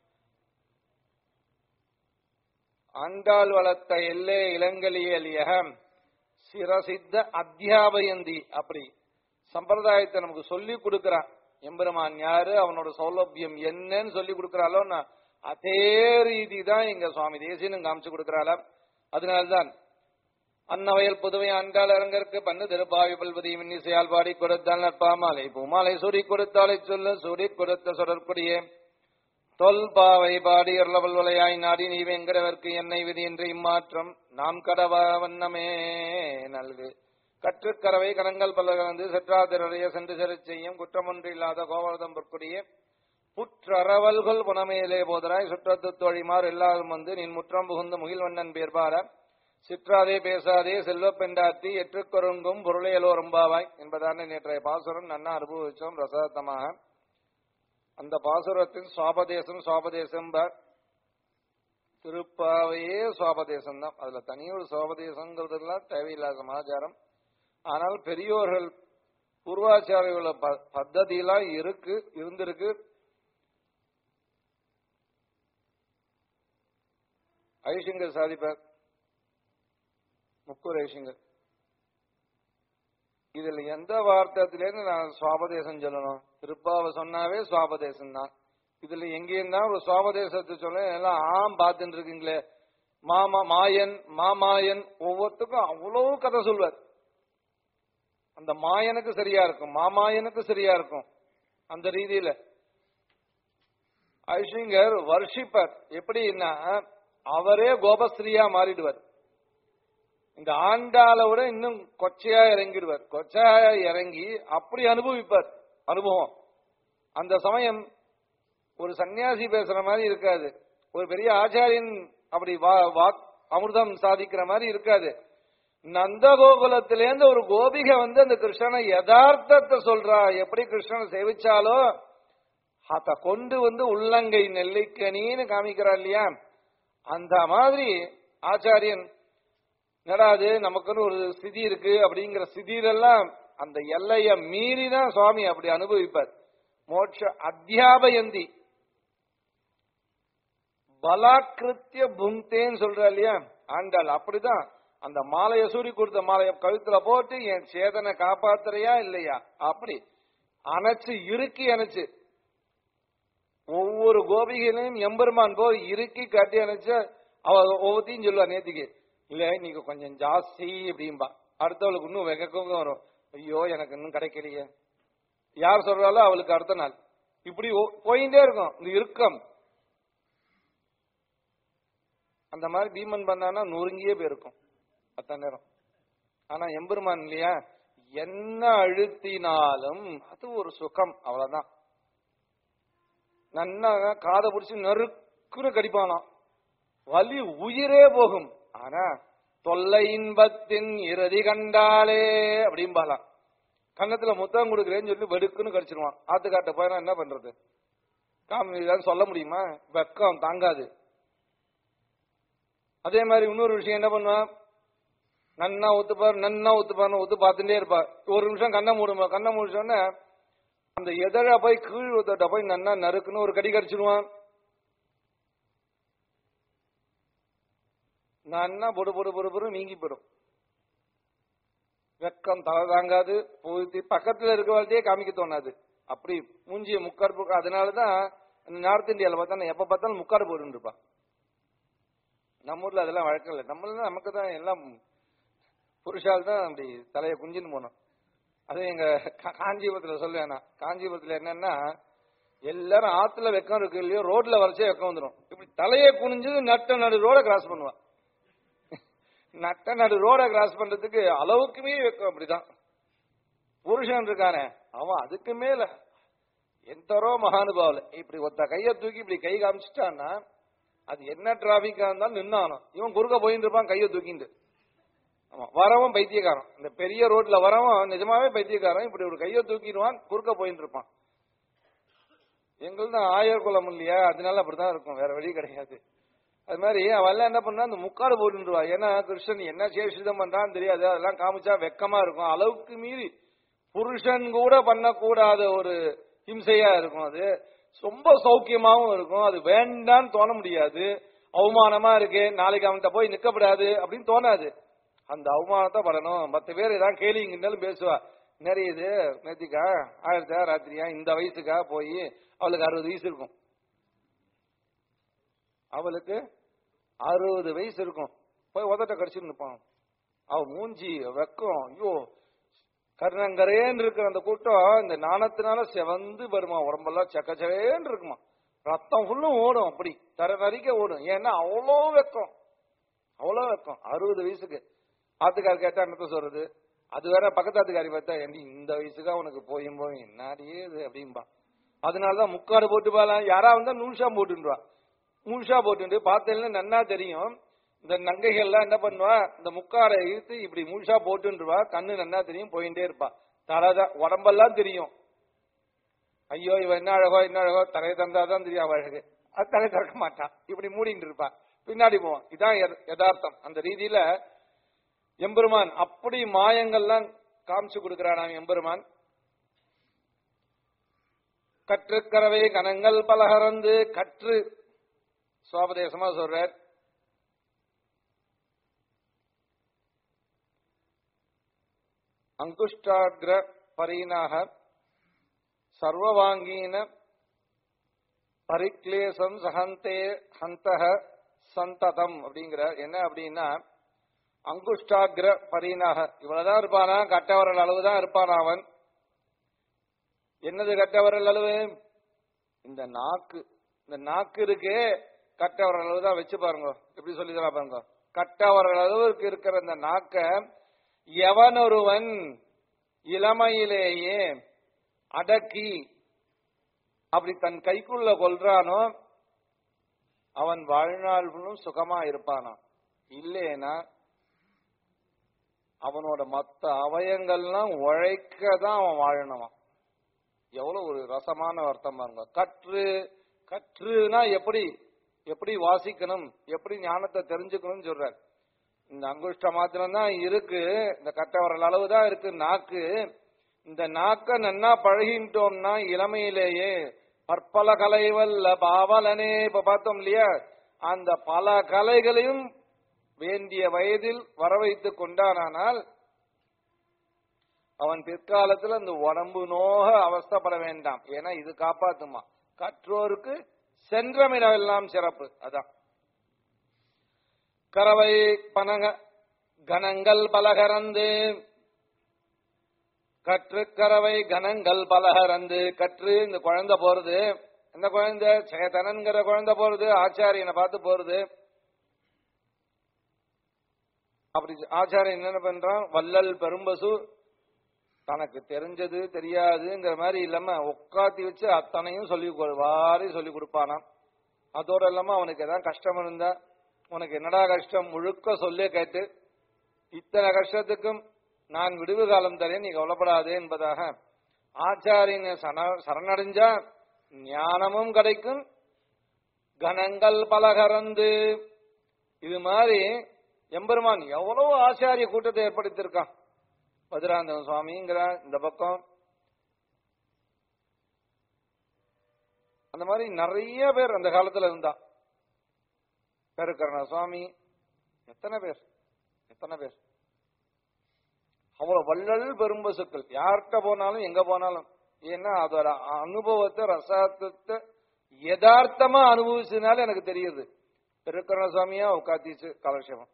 Speaker 1: ஆண்டாள் வளர்த்த எல்லே இளங்கலியலிய சிரசித்த அத்தியாபயந்தி அப்படி சம்பிரதாயத்தை நமக்கு சொல்லி கொடுக்கிறான் எம்பெருமான் யாரு அவனோட சௌலபியம் என்னன்னு சொல்லி கொடுக்கிறாளோன்னா அதே ரீதி தான் இங்க சுவாமி தேசியனும் காமிச்சு கொடுக்கிறாளாம் அதனால்தான் அன்னவயல் புதுவை ஆண்டாள் அரங்கற்கு பண்ணு திருப்பாவி பல்வதி மின்னிசையால் பாடி கொடுத்தால் நற்பாமாலை பூமாலை சூடி கொடுத்தாலை சொல்ல சூடி கொடுத்த சுடற்குடியே தொல் பாவை பாடி அருளவல் வலையாய் நாடி நீ வெங்கடவர்க்கு என்னை விதி என்று இம்மாற்றம் நாம் கடவ வண்ணமே நல்கு கற்றுக்கரவை கரங்கள் பல கலந்து செற்றாதிரைய சென்று செருச் செய்யும் குற்றமொன்று இல்லாத கோவர்தம் பொற்குடியே புற்றறவல்கள் புனமேலே போதராய் சுற்றத்து தோழிமார் எல்லாரும் வந்து நின் முற்றம் புகுந்து முகில்வண்ணன் பேர்பார சிற்றாதே பேசாதே செல்வப் பெண்டாத்தி எற்றுக்கொருங்கும் பொருளையலோரும்பாவாய் என்பதான நேற்றைய பாசுரம் நன்னா அனுபவிச்சோம் ரசதமாக அந்த பாசுரத்தின் சுவாபதேசம் சுவாபதேசம் திருப்பாவையே சுவாபதேசம் தான் அதுல தனியொரு சுவாபதேசங்கிறதுலாம் தேவையில்லாத சமாச்சாரம் ஆனால் பெரியோர்கள் பூர்வாச்சாரியோட ப- பத்ததியெல்லாம் இருக்கு இருந்திருக்கு ஐஷிங்கர் சாதிப்பார் முக்கூர் ஐஷிங்கர் இதுல எந்த வார்த்தத்திலேருந்து நான் சுவாபதேசம் சொல்லணும் திருப்பாவை சொன்னாவே சுவாபதேசம் தான் இதுல எங்கேயும் தான் ஒரு சுவாபதேசத்தை சொல்ல எல்லாம் ஆம் பார்த்துட்டு இருக்கீங்களே மாமா மாயன் மாமாயன் ஒவ்வொருத்துக்கும் அவ்வளவு கதை சொல்வார் அந்த மாயனுக்கு சரியா இருக்கும் மாமாயனுக்கு சரியா இருக்கும் அந்த ரீதியில ஐஷிங்கர் வர்ஷிப்பர் எப்படின்னா அவரே கோபஸ்ரீயா மாறிடுவார் இந்த ஆண்டாளை விட இன்னும் கொச்சையா இறங்கிடுவார் கொச்சையா இறங்கி அப்படி அனுபவிப்பார் அனுபவம் அந்த சமயம் ஒரு சன்னியாசி பேசுற மாதிரி இருக்காது ஒரு பெரிய ஆச்சாரியன் அப்படி வா- வாக் அமிர்தம் சாதிக்கிற மாதிரி இருக்காது நந்தகோகுலத்திலேருந்து ஒரு கோபிகை வந்து அந்த கிருஷ்ணனை யதார்த்தத்தை சொல்றா எப்படி கிருஷ்ணனை சேவிச்சாலோ அத கொண்டு வந்து உள்ளங்கை நெல்லிக்கனின்னு காமிக்கிறா இல்லையா அந்த மாதிரி ஆச்சாரியன் நடாது நமக்குன்னு ஒரு ஸ்திதி இருக்கு அப்படிங்கிற ஸ்திதியிலெல்லாம் அந்த எல்லைய மீறி தான் சுவாமி அப்படி அனுபவிப்பார் மோட்ச அத்தியாபயந்தி பலாக்கிருத்திய புங்தேன்னு சொல்ற இல்லையா ஆண்டாள் அப்படிதான் அந்த மாலையை சூடி கொடுத்த மாலையை கழுத்துல போட்டு என் சேதனை காப்பாத்துறியா இல்லையா அப்படி அணைச்சு இறுக்கி அணைச்சு ஒவ்வொரு கோபிகளையும் எம்பெருமான் போய் இறுக்கி கட்டி அணைச்சு அவ ஒவ்வொருத்தையும் சொல்லுவா நேத்திக்கு இல்ல நீங்க கொஞ்சம் ஜாஸ்தி அப்படிம்பா அடுத்தவளுக்கு இன்னும் வெகக்கங்க வரும் ஐயோ எனக்கு இன்னும் கிடைக்கலையே யார் சொல்றாலோ அவளுக்கு அடுத்த நாள் இப்படி ஓ- போயிட்டே இருக்கும் இந்த இறுக்கம் அந்த மாதிரி பீமன் பண்ணானா நொறுங்கியே போயிருக்கும் அத்தனை நேரம் ஆனா எம்பெருமான் இல்லையா என்ன அழுத்தினாலும் அது ஒரு சுகம் அவ்வளவுதான் நன்னா காதை பிடிச்சி நறுக்குன்னு கடிப்பானாம் வலி உயிரே போகும் ஆனா தொல்லை இன்பத்தின் இறுதி கண்டாலே அப்படிம்பாலாம் கன்னத்துல முத்தம் கொடுக்குறேன்னு சொல்லி வெடுக்குன்னு கடிச்சிருவான் ஆத்துக்காட்ட போயினா என்ன பண்றது காமி ஏதாவது சொல்ல முடியுமா வெக்கம் தாங்காது அதே மாதிரி இன்னொரு விஷயம் என்ன பண்ணுவான் நன்னா ஒத்துப்பார் நன்னா ஒத்துப்பார் ஒத்து பார்த்துட்டே இருப்பா ஒரு நிமிஷம் கண்ணை மூடுமா கண்ணை முடிச்சோடனே அந்த எதழ போய் கீழ் ஒத்தட்ட போய் நன்னா நறுக்குன்னு ஒரு கடி கடிச்சிருவான் நன்னா பொடு பொடு பொடு பொடு நீங்கி போயிடும் வெக்கம் தலை தாங்காது போய் பக்கத்துல இருக்கிறவள்கிட்டயே காமிக்க தோணாது அப்படி மூஞ்சிய முக்காடு அதனாலதான் நார்த் இந்தியால பார்த்தா எப்ப பார்த்தாலும் முக்காடு போட்டு இருப்பா நம்ம ஊர்ல அதெல்லாம் வழக்கம் இல்லை நம்மள நமக்கு தான் எல்லாம் புருஷால் தான் அப்படி தலையை குஞ்சின்னு போனோம் அது எங்க கா- காஞ்சிபுரத்துல சொல்லுவேன் நான் காஞ்சிபுரத்துல என்னன்னா எல்லாரும் ஆத்துல வெக்கம் இருக்கு இல்லையோ ரோட்ல வரைச்சே வெக்கம் வந்துடும் இப்படி தலையை குனிஞ்சு நட்ட நடு ரோட கிராஸ் பண்ணுவான் நட்ட நடு ரோட கிராஸ் பண்றதுக்கு அளவுக்குமே வெக்கம் அப்படிதான் புருஷன் இருக்கானே அவன் அதுக்கு மேல எந்தரோ மகானுபாவல இப்படி ஒத்த கைய தூக்கி இப்படி கை காமிச்சிட்டான்னா அது என்ன டிராபிக்கா இருந்தாலும் நின்னானோ இவன் குறுக்க போயிட்டு இருப்பான் கையை தூக்கிட்டு ஆமா வரவன் பைத்தியக்காரன் இந்த பெரிய ரோட்ல வரவன் நிஜமாவே பைத்தியக்காரன் இப்படி ஒரு கையை தூக்கிடுவான் குறுக்க போயிட்டு இருப்பான் எங்களுது ஆயர் குலம் இல்லையா அதனால அப்படிதான் இருக்கும் வேற வழி கிடையாது அது மாதிரி அவெல்லாம் என்ன பண்ணா அந்த முக்காடு போட்டுருவா ஏன்னா கிருஷ்ணன் என்ன சேஷிதம் பண்றான்னு தெரியாது அதெல்லாம் காமிச்சா வெக்கமா இருக்கும் அளவுக்கு மீறி புருஷன் கூட பண்ணக்கூடாத ஒரு ஹிம்சையா இருக்கும் அது ரொம்ப சௌக்கியமாவும் இருக்கும் அது வேண்டான்னு தோண முடியாது அவமானமா இருக்கு நாளைக்கு அவன்கிட்ட போய் நிக்கப்படாது அப்படின்னு தோணாது அந்த அவமானத்தை படணும் பத்து பேர் ஏதாவது கேலிங்கன்னாலும் பேசுவா நிறைய இது நேத்திக்கா ஆயிரத்தா ராத்திரியா இந்த வயசுக்கா போய் அவளுக்கு அறுபது வயசு இருக்கும் அவளுக்கு அறுபது வயசு இருக்கும் போய் உதட்ட கடிச்சுட்டு நிற்பான் அவ மூஞ்சி வெக்கம் ஐயோ கருணங்கரேன்னு இருக்கிற அந்த கூட்டம் இந்த நாணத்தினால செவந்து வருமா உடம்பெல்லாம் சக்கச்சவேன்னு இருக்குமா ரத்தம் ஃபுல்லும் ஓடும் அப்படி தர நரிக்க ஓடும் ஏன்னா அவ்வளோ வெக்கம் அவ்வளோ வெக்கம் அறுபது வயசுக்கு ஆத்துக்கார் கேட்டா என்னத்த சொல்றது அது வேற பக்கத்து ஆத்துக்காரி பார்த்தா ஏண்டி இந்த வயசுக்கு அவனுக்கு போயும் போய் என்னாடியே இது அப்படின்பா அதனாலதான் முக்காடு போட்டு பாலாம் யாரா வந்தா நூல்ஷா போட்டுருவா நூல்ஷா போட்டு பார்த்தேன்னா நன்னா தெரியும் இந்த நங்கைகள்லாம் என்ன பண்ணுவா இந்த முக்காரை இழுத்து இப்படி முழுசா போட்டுருவா கண்ணு நன்னா தெரியும் போயிட்டே இருப்பா தலைதான் உடம்பெல்லாம் தெரியும் ஐயோ இவ என்ன அழகோ என்ன அழகோ தலையை தந்தாதான் தெரியும் அவ அழகு அது தலை திறக்க மாட்டான் இப்படி மூடிட்டு இருப்பா பின்னாடி போவான் இதான் யத- யதார்த்தம் அந்த ரீதியில எம்பெருமான் அப்படி மாயங்கள்லாம் காமிச்சு கொடுக்கிறானாம் எம்பெருமான் கற்றுக்கரவை கணங்கள் பலகரந்து கற்று சுவாபதேசமா சொல்றார் அங்குஷ்டாகிர பரீனாக சர்வவாங்கீன பரிக்லேசம் சஹந்தே ஹந்தக சந்ததம் அப்படிங்கிறார் என்ன அப்படின்னா அங்குஷ்டாகிர பரீனாக இவ்வளவுதான் இருப்பானா கட்டவரல் அளவுதான் இருப்பான் அவன் என்னது கட்டவரல் அளவு இந்த நாக்கு இந்த நாக்கு இருக்கே கட்டவரல் அளவு தான் வச்சு பாருங்க எப்படி சொல்லி தரா பாருங்க கட்டவரல் அளவுக்கு இருக்கிற இந்த நாக்க எவன் ஒருவன் இளமையிலேயே அடக்கி அப்படி தன் கைக்குள்ள கொள்றானோ அவன் வாழ்நாள் முழுவதும் சுகமா இருப்பானா இல்லேனா அவனோட மத்த அவயங்கள்லாம் உழைக்க தான் அவன் வாழணுமா எவ்வளவு ஒரு ரசமான அர்த்தம் பாருங்க கற்று கற்றுனா எப்படி எப்படி வாசிக்கணும் எப்படி ஞானத்தை தெரிஞ்சுக்கணும்னு சொல்றார் இந்த அங்குஷ்ட மாத்திரம் தான் இருக்கு இந்த கட்டவரல் அளவு தான் இருக்கு நாக்கு இந்த நாக்க நன்னா பழகிட்டோம்னா இளமையிலேயே பற்பல கலைவல்ல பாவலனே இப்ப பார்த்தோம் இல்லையா அந்த பல கலைகளையும் வேண்டிய வயதில் வர வைத்துக் கொண்டானால் அவன் பிற்காலத்துல இந்த உடம்பு நோக அவஸ்தைப்பட வேண்டாம் ஏன்னா இது காப்பாத்துமா கற்றோருக்கு சென்றமிடமெல்லாம் சிறப்பு அதான் கரவை பனக கணங்கள் பலகரந்து கற்று கரவை கணங்கள் பலகரந்து கற்று இந்த குழந்தை போறது இந்த குழந்தை சேதனன்கிற குழந்தை போறது ஆச்சாரியனை பார்த்து போறது அப்படி ஆச்சாரியன் என்ன பண்றான் வள்ளல் பெரும்பசு தனக்கு தெரிஞ்சது தெரியாதுங்கிற மாதிரி இல்லாம உட்காத்தி வச்சு அத்தனையும் சொல்லி கொடு- வாரி சொல்லி கொடுப்பானாம் அதோட இல்லாம அவனுக்கு ஏதாவது கஷ்டம் இருந்தா உனக்கு என்னடா கஷ்டம் முழுக்க சொல்லே கேட்டு இத்தனை கஷ்டத்துக்கும் நான் விடுவு காலம் தரேன் நீ கவலைப்படாதே என்பதாக ஆச்சாரியனை சரண- சரணடைஞ்சா ஞானமும் கிடைக்கும் கணங்கள் பலகரந்து இது மாதிரி எம்பெருமான் எவ்வளவு ஆச்சாரிய கூட்டத்தை ஏற்படுத்தியிருக்கான் மதுராந்தகம் சுவாமிங்கிற இந்த பக்கம் அந்த மாதிரி நிறைய பேர் அந்த காலத்துல இருந்தா பெருக்கரண சுவாமி எத்தனை பேர் எத்தனை பேர் அவ்வளவு வள்ளல் பெரும்பசுக்கள் யார்கிட்ட போனாலும் எங்க போனாலும் ஏன்னா அதோட அனுபவத்தை ரசாத்தத்தை யதார்த்தமா அனுபவிச்சதுனால எனக்கு தெரியுது பெருக்கரண சுவாமியா உட்காத்திச்சு காலக்ஷேபம்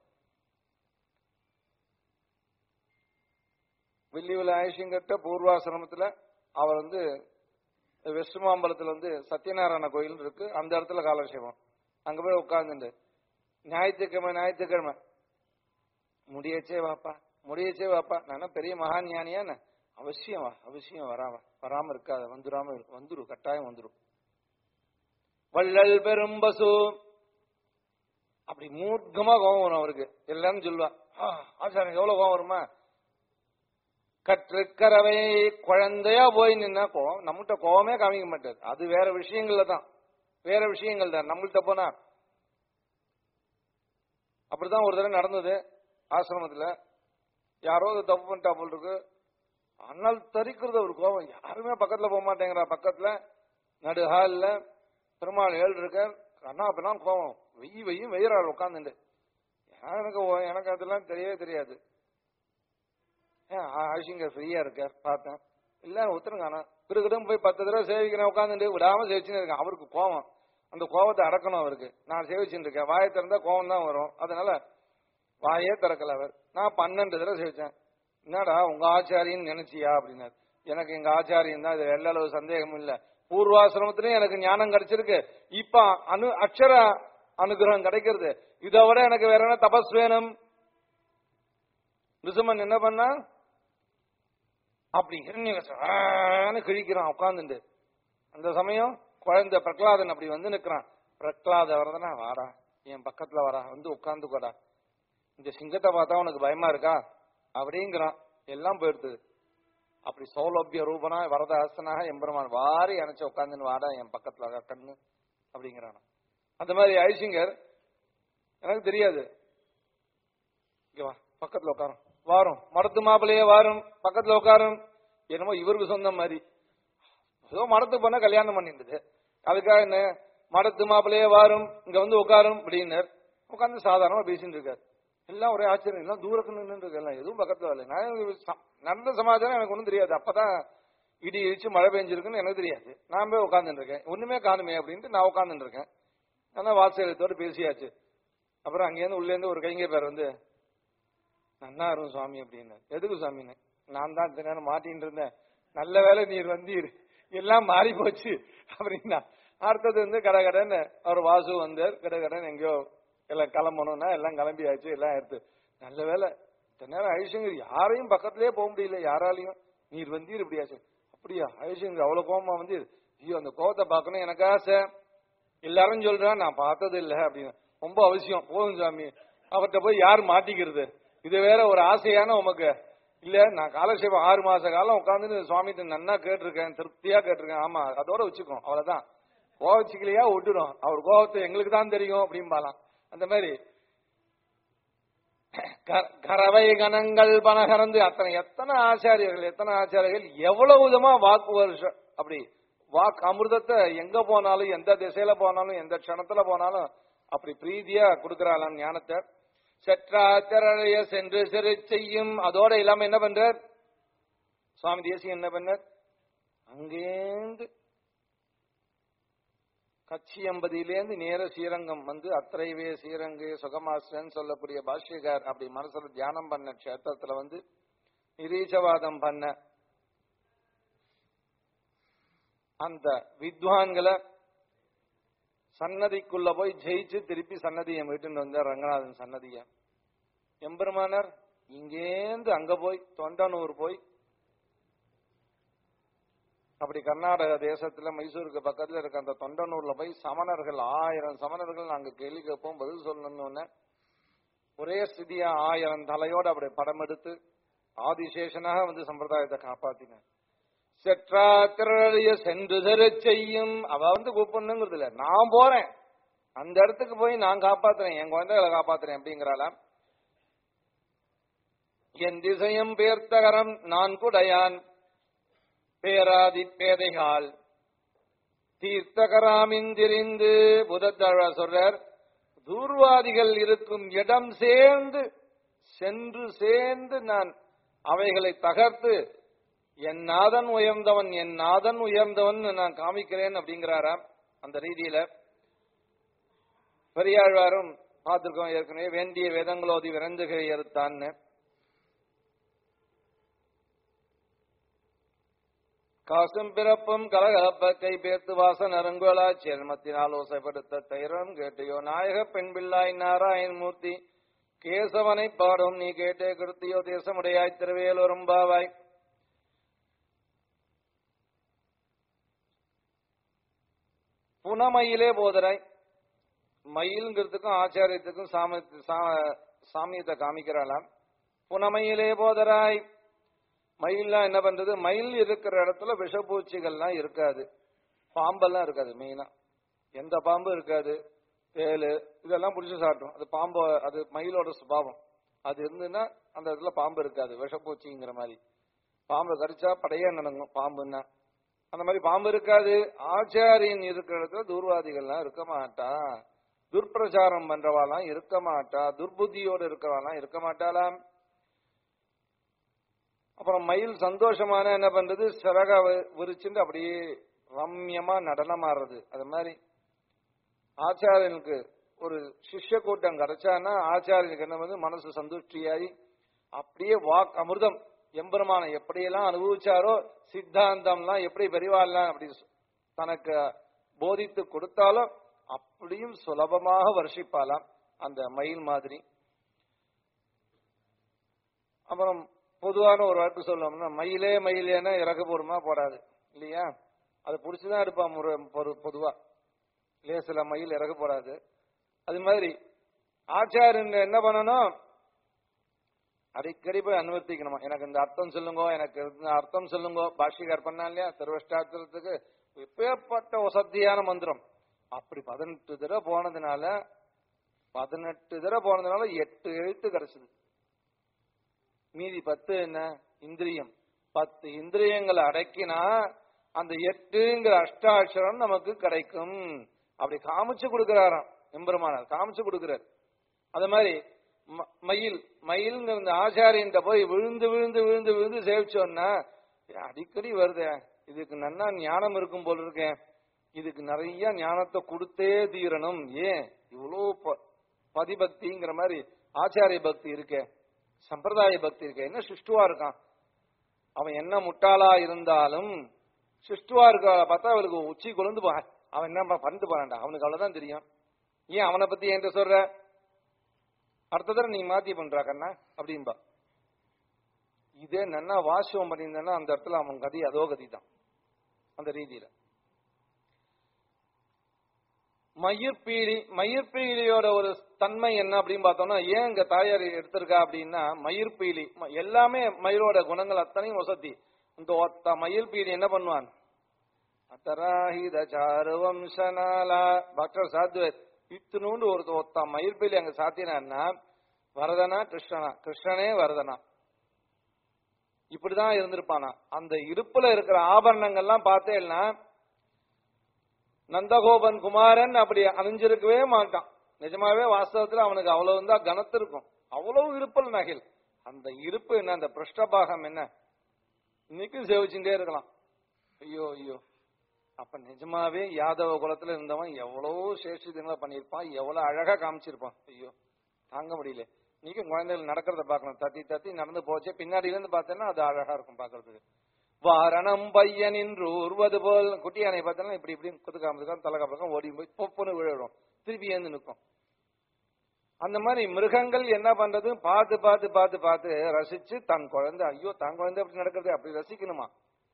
Speaker 1: வில்லிவில் ஆயுஷங்கட்ட பூர்வாசிரமத்துல அவர் வந்து வெஸ்ட் மாம்பலத்துல வந்து சத்யநாராயண கோயில் இருக்கு அந்த இடத்துல காலட்சேபம் அங்க போய் உட்கார்ந்துட்டு ஞாயிற்றுக்கிழமை ஞாயிற்றுக்கிழமை முடியச்சே வாப்பா முடியச்சே வாப்பா நான் பெரிய மகான் ஞானியா என்ன அவசியம் வா அவசியம் வராம வராம இருக்காத வந்துடாம இரு- வந்துரு கட்டாயம் வந்துரும் வள்ளல் பெரும் பசு அப்படி மூர்க்கமா கோபம் வரும் அவருக்கு எல்லாரும் சொல்லுவா "ஆ, ஆச்சாரியன் எவ்வளவு கோபம் வருமா கற்றுக்கரவை குழந்தையா போய் நின்னா கோவம் நம்மகிட்ட கோவமே காமிக்க மாட்டாரு அது வேற விஷயங்கள்ல தான் வேற விஷயங்கள் தான் நம்மள்ட்ட போனா அப்படிதான் ஒரு தடவை நடந்தது ஆசிரமத்துல யாரோ ஒரு தப்பு பண்ணிட்டா போல் இருக்கு அண்ணல் தரிக்கிறது ஒரு கோபம் யாருமே பக்கத்துல போக மாட்டேங்கிறா பக்கத்துல நடு ஹால்ல பெருமாள் ஏழு இருக்கார் அண்ணா அப்பெல்லாம் கோபம் வெய்யி வெய்யும் வெய்யறாள் உட்காந்துட்டு எனக்கு ஓ- எனக்கு அதெல்லாம் தெரியவே தெரியாது ஏன் ஆஷிங்க ஃப்ரீயா இருக்கார் பார்த்தேன் இல்ல ஒத்துருங்க ஆனா கிருக்கிட்டும் போய் பத்து தடவை சேவிக்கிறேன் உட்காந்துட்டு விடாம சேவிச்சுன்னு இருக்கேன் அவருக்கு கோவம் அந்த கோவத்தை அடக்கணும் அவருக்கு நான் சேவிச்சுட்டு இருக்கேன் வாயை திறந்தா கோவம் தான் வரும் அதனால வாயே திறக்கல அவர் நான் பன்னெண்டு தடவை சேவிச்சேன் என்னடா உங்க ஆச்சாரியன்னு நினைச்சியா அப்படின்னாரு எனக்கு எங்க ஆச்சாரியன் தான் இது எல்லா அளவு சந்தேகமும் இல்ல பூர்வாசிரமத்திலயும் எனக்கு ஞானம் கிடைச்சிருக்கு இப்ப அனு அக்ஷர அனுகிரகம் கிடைக்கிறது இதை விட எனக்கு வேற என்ன தபஸ் வேணும் ரிசுமன் என்ன பண்ணா அப்படி ஹிரண்யகசன்னு கிழிக்கிறான் உட்காந்துட்டு அந்த சமயம் குழந்தை பிரகலாதன் அப்படி வந்து நிக்கிறான் பிரகலாத வரதனா வாடா என் பக்கத்துல வரா வந்து உட்காந்துக்கோடா இந்த சிங்கத்தை பார்த்தா உனக்கு பயமா இருக்கா அப்படிங்கிறான் எல்லாம் போயிடுது அப்படி சௌலபிய ரூபனா வரத ஹஸ்தனாக எம்பெருமான் வாரி அணைச்சு உட்காந்துன்னு வாடா என் பக்கத்துல வா, கண்ணு அப்படிங்கிறான் அந்த மாதிரி ஐசிங்கர் எனக்கு தெரியாது இங்க வா பக்கத்துல உட்காரும் வாரும் மடத்து மாப்பிள்ளையே வாரும் பக்கத்துல உட்காரும் என்னமோ இவருக்கு சொந்த மாதிரி ஏதோ மடத்துக்கு போனா கல்யாணம் பண்ணிட்டு அதுக்காக என்ன மடத்து மாப்பிள்ளையே வாரும் இங்க வந்து உட்காரும் அப்படின்னார் உட்கார்ந்து சாதாரணமா பேசிட்டு இருக்காரு எல்லாம் ஒரே ஆச்சரியம் எல்லாம் தூரத்துல நின்று இருக்கு எல்லாம் எதுவும் பக்கத்துல வரல நான் இது ச- நடந்த சமாச்சாரம் எனக்கு ஒண்ணும் தெரியாது அப்பதான் இடி இடிச்சு மழை பெஞ்சிருக்குன்னு எனக்கு தெரியாது நான் போய் உட்கார்ந்துட்டு இருக்கேன் ஒண்ணுமே காணுமே அப்படின்ட்டு நான் உட்கார்ந்துட்டு இருக்கேன் ஆனா வாத்சல்யத்தோட பேசியாச்சு அப்புறம் அங்கேருந்து உள்ளே இருந்து ஒரு கைங்க பேர் வந்து நன்னா இருக்கும் சுவாமி அப்படின்னு எதுக்கு சுவாமின்னு நான் தான் இத்தனை நேரம் மாட்டின்னு இருந்தேன் நல்ல வேலை நீர் வந்தீர் எல்லாம் மாறி போச்சு அப்படின்னா அடுத்தது வந்து கடகடன்னு அவர் வாசு வந்தார் கடகடன் எங்கேயோ எல்லாம் கிளம்பணும்னா எல்லாம் கிளம்பியாச்சு எல்லாம் எடுத்து நல்ல வேலை இத்தனை நேரம் ஐஷங்கர் யாரையும் பக்கத்திலே போக முடியல யாராலையும் நீர் வந்தீர் இப்படியாச்சு அப்படியா ஐஷங்கர் அவ்வளவு கோபமா வந்து ஐயோ அந்த கோபத்தை பார்க்கணும் எனக்கு ஆசை எல்லாரும் சொல்றேன் நான் பார்த்தது இல்ல அப்படின்னு ரொம்ப அவசியம் போதும் சாமி அவர்கிட்ட போய் யார் மாட்டிக்கிறது இது வேற ஒரு ஆசையான உமக்கு இல்ல நான் காலட்சேபம் ஆறு மாச காலம் உட்கார்ந்து சுவாமிகிட்ட நன்னா கேட்டிருக்கேன் திருப்தியா கேட்டிருக்கேன் ஆமா அதோட வச்சுக்கோ அவ்வளவுதான் கோவச்சிக்கலையா விட்டுடும் அவர் கோவத்தை எங்களுக்கு தான் தெரியும் அப்படிம்பாலாம் அந்த மாதிரி க- கரவை கணங்கள் பனகரந்து அத்தனை எத்தனை ஆச்சாரியர்கள் எத்தனை ஆச்சாரியர்கள் எவ்வளவு விதமா வாக்கு வருஷம் அப்படி வாக்கு அமிர்தத்தை எங்க போனாலும் எந்த திசையில போனாலும் எந்த க்ஷணத்துல போனாலும் அப்படி பிரீதியா கொடுக்கறாளாம் ஞானத்தை செற்றாச்சரைய சென்று சிறு செய்யும் அதோட இல்லாம என்ன பண்றார் சுவாமி தேசியம் என்ன பண்ணார் அங்கேந்து கச்சியம்பதியிலேருந்து நேர ஸ்ரீரங்கம் வந்து அத்திரைவே ஸ்ரீரங்கு சுகமாஸ்டன் சொல்லக்கூடிய பாஷ்யகார் அப்படி மனசுல தியானம் பண்ண க்ஷேத்திரத்துல வந்து நிரீச்சவாதம் பண்ண அந்த வித்வான்களை சன்னதிக்குள்ள போய் ஜெயிச்சு திருப்பி சன்னதியை மீட்டுன்னு வந்தார் ரங்கநாதன் சன்னதிய எம்பெருமானார் இங்கேந்து அங்க போய் தொண்டனூர் போய் அப்படி கர்நாடக தேசத்துல மைசூருக்கு பக்கத்துல இருக்க அந்த தொண்டனூர்ல போய் சமணர்கள் ஆயிரம் சமணர்கள் நாங்க கேள்வி கேட்போம் பதில் சொல்லணும்னு ஒரே ஸ்திதியா ஆயிரம் தலையோட அப்படி படம் எடுத்து ஆதிசேஷனாக வந்து சம்பிரதாயத்தை காப்பாத்தினார் செற்றா திரளிய சென்று செரு செய்யும் அவ வந்து கூப்பிடணுங்கிறது இல்ல நான் போறேன் அந்த இடத்துக்கு போய் நான் காப்பாத்துறேன் என் குழந்தைகளை காப்பாத்துறேன் அப்படிங்கிறாளாம் என் திசையும் பேர்த்தகரம் நான் குடையான் பேராதி பேதைகால் தீர்த்தகராமிந்திரிந்து புதத்தழ சொல்றார் தூர்வாதிகள் இருக்கும் இடம் சேர்ந்து சென்று சேர்ந்து நான் அவைகளை தகர்த்து என் நாதன் உயர்ந்தவன் என் நாதன் உயர்ந்தவன் நான் காமிக்கிறேன் அப்படிங்கிறாராம் அந்த ரீதியில பெரியாழ்வாரும் பார்த்திருக்கோம் ஏற்கனவே வேண்டிய வேதங்களோதி விரைந்துகை எடுத்தான்னு காசும் பிறப்பும் கலகலப்ப கை பேர்த்து வாசன் அருங்குவலா சேர்மத்தினால் ஓசைப்படுத்த தைரம் கேட்டையோ நாயக பெண் பிள்ளாய் நாராயண் மூர்த்தி கேசவனை பாடும் நீ கேட்டே கிருத்தியோ தேசமுடையாய் திருவேலோரும் பாவாய் புனமயிலே போதராய் மயில்ங்கிறதுக்கும் ஆச்சாரியத்துக்கும் சாம சா- சாமியத்தை காமிக்கிறாளாம் புனமயிலே போதராய் மயில்லாம் என்ன பண்றது மயில் இருக்கிற இடத்துல விஷப்பூச்சிகள்லாம் இருக்காது பாம்பெல்லாம் இருக்காது மெயினா எந்த பாம்பு இருக்காது தேளு இதெல்லாம் பிடிச்சி சாப்பிடும் அது பாம்பு அது மயிலோட சுபாவம் அது இருந்துன்னா அந்த இடத்துல பாம்பு இருக்காது விஷப்பூச்சிங்கிற மாதிரி பாம்பு கடிச்சா படையா நடங்கும் பாம்புன்னா அந்த மாதிரி பாம்பு இருக்காது ஆச்சாரியன் இருக்கிற இடத்துல தூர்வாதிகள்லாம் இருக்க மாட்டா துர்பிரச்சாரம் பண்றவாலாம் இருக்க மாட்டா துர்புத்தியோடு இருக்கிறவாலாம் இருக்க மாட்டாளாம் அப்புறம் மயில் சந்தோஷமான என்ன பண்றது சிறக வி- விரிச்சுட்டு அப்படியே ரம்யமா நடனமாடுறது அது மாதிரி ஆச்சாரியனுக்கு ஒரு சிஷ்ய கூட்டம் கிடைச்சான்னா ஆச்சாரியனுக்கு என்ன வந்து மனசு சந்துஷ்டியாகி அப்படியே வாக் அமிர்தம் எம்பெருமானை எப்படியெல்லாம் அனுபவிச்சாரோ சித்தாந்தம்லாம் எப்படி பெரிவாள்லாம் அப்படி சொ- தனக்கு போதித்து கொடுத்தாலும் அப்படியும் சுலபமாக வர்ஷிப்பாலாம் அந்த மயில் மாதிரி அப்புறம் பொதுவான ஒரு வாக்கு சொல்லணும்னா மயிலே மயிலேன்னா இறக்க போடுமா போடாது இல்லையா அதை பிடிச்சுதான் இருப்பான் முறை பொது- பொதுவா இல்லையா சில மயில் இறக்க போடாது அது மாதிரி ஆச்சாரியன் என்ன பண்ணணும் அடிக்கடி போய் அனுவர்த்திக்கணுமா எனக்கு இந்த அர்த்தம் சொல்லுங்க எனக்கு இந்த அர்த்தம் சொல்லுங்க பாஷிகார் பண்ணா இல்லையா திருவஷ்டாத்திரத்துக்கு எப்பேற்பட்ட வசதியான மந்திரம் அப்படி பதினெட்டு தடவை போனதுனால பதினெட்டு தடவை போனதுனால எட்டு எழுத்து கிடைச்சது மீதி பத்து என்ன இந்திரியம் பத்து இந்திரியங்களை அடக்கினா அந்த எட்டுங்கிற அஷ்டாட்சரம் நமக்கு கிடைக்கும் அப்படி காமிச்சு கொடுக்கிறாராம் எம்பெருமானார் காமிச்சு கொடுக்கிறார் அது மாதிரி ம- மயில் மயில்ங்கிற இந்த ஆச்சாரியன்ட்ட போய் விழுந்து விழுந்து விழுந்து விழுந்து சேவிச்சோன்னா ஏ, அடிக்கடி வருதே இதுக்கு நன்னா ஞானம் இருக்கும் போல இருக்கேன் இதுக்கு நிறைய ஞானத்தை கொடுத்தே தீரணும் ஏன் இவ்வளோ ப- பதிபக்திங்கிற மாதிரி ஆச்சாரிய பக்தி இருக்கே சம்பிரதாய பக்தி இருக்கே என்ன சிஷ்டுவா இருக்கான் அவன் என்ன முட்டாளா இருந்தாலும் சிஷ்டுவா இருக்க பார்த்தா அவளுக்கு உச்சி கொழுந்து போ அவன் என்ன பண்ணிட்டு போறான்டா அவனுக்கு அவ்வளவுதான் தெரியும் ஏன் அவனை பத்தி என்கிட்ட சொல்ற அடுத்த தடவை நீ மாத்தி பண்றா கண்ணா அப்படின்பா இதே நன்னா வாசிவம் பண்ணியிருந்தேன்னா அந்த இடத்துல அவன் கதி அதோ கதி தான் அந்த ரீதியில மயிர்பீலி மயிர்பீலியோட ஒரு தன்மை என்ன அப்படின்னு பார்த்தோம்னா ஏன் இங்க தாயார் எடுத்திருக்கா அப்படின்னா மயிர்பீலி ம- எல்லாமே மயிலோட குணங்கள் அத்தனையும் வசதி இந்த ஒத்த மயிர்பீலி என்ன பண்ணுவான் அத்தராஹித சாருவம்சனாலா டாக்டர் சாத்வேத் இத்தினூண்டு ஒரு ஒத்த மயிர்பீலி அங்க சாத்தினான்னா வரதனா கிருஷ்ணனா கிருஷ்ணனே வரதனா இப்படிதான் இருந்திருப்பானா அந்த இருப்புல இருக்கிற ஆபரணங்கள்லாம் பார்த்தேன்னா நந்தகோபன் குமாரன் அப்படி அணிஞ்சிருக்கவே மாட்டான் நிஜமாவே வாஸ்தவத்துல அவனுக்கு அவ்வளவு தான் கனத்து இருக்கும் அவ்வளவு இருப்பல் நகில் அந்த இருப்பு என்ன அந்த பிருஷ்டபாகம் என்ன இன்னைக்கும் சேவிச்சுட்டே இருக்கலாம் ஐயோ ஐயோ அப்ப நிஜமாவே யாதவ குலத்துல இருந்தவன் எவ்வளவு சேஷிதங்களை பண்ணியிருப்பான் எவ்வளவு அழகா காமிச்சிருப்பான் ஐயோ தாங்க முடியல இன்னைக்கும் குழந்தைகள் நடக்கிறத பார்க்கணும் தத்தி தத்தி நடந்து போச்சு பின்னாடில இருந்து பார்த்தேன்னா அது அழகா இருக்கும் பாக்குறதுக்கு வாரணம் பையன் என்று உருவது போல் குட்டி யானை பார்த்தோன்னா இப்படி இப்படி குதுக்காமதுக்காம் தலைக்காமதுக்காம் ஓடி போய் பொப்புன்னு விழுடும் திருப்பி ஏந்து நிற்கும் அந்த மாதிரி மிருகங்கள் என்ன பண்றது பார்த்து பார்த்து பார்த்து பார்த்து ரசிச்சு தன் குழந்தை ஐயோ தன் குழந்தை அப்படி நடக்கிறது அப்படி ரசிக்கணுமா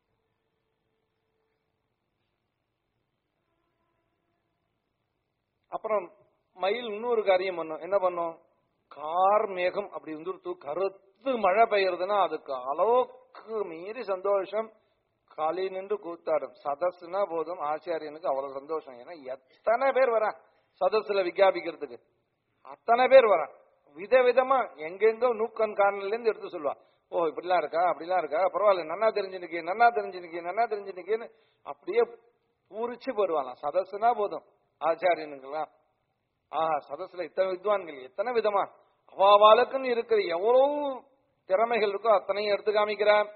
Speaker 1: அப்புறம் மயில் இன்னொரு காரியம் பண்ணும் என்ன பண்ணும் கார் மேகம் அப்படி வந்துருத்து கருத்து மழை பெய்யறதுன்னா அதுக்கு அளவுக்கு மீறி சந்தோஷம் காலி நின்று கூத்தாடும் சதஸ்னா போதும் ஆச்சாரியனுக்கு அவ்வளவு சந்தோஷம் ஏன்னா எத்தனை பேர் வரா சதஸ்ல விஞ்ஞாபிக்கிறதுக்கு அத்தனை பேர் வரான் விதவிதமா எங்கெங்க நூக்கன் காணல இருந்து எடுத்து சொல்லுவா ஓ இப்படிலாம் இருக்கா அப்படிலாம் இருக்கா பரவாயில்ல நன்னா தெரிஞ்சுனுக்கே நன்னா தெரிஞ்சுனுக்கே நன்னா தெரிஞ்சுனுக்கேன்னு அப்படியே பூரிச்சு போடுவாங்களாம் சதஸ்னா போதும் ஆச்சாரியனுக்கெல்லாம் ஆஹா சதஸ்ல இத்தனை வித்வான்கள் எத்தனை விதமா அவாவாளுக்குன்னு இருக்கிற எவ்வளவு திறமைகள் இருக்கோ அத்தனையும் எடுத்து காமிக்கிறார்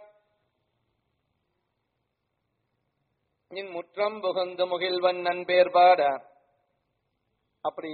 Speaker 1: நின் முற்றம் புகுந்து முகில்வன் நன்பேர் பாட அப்படி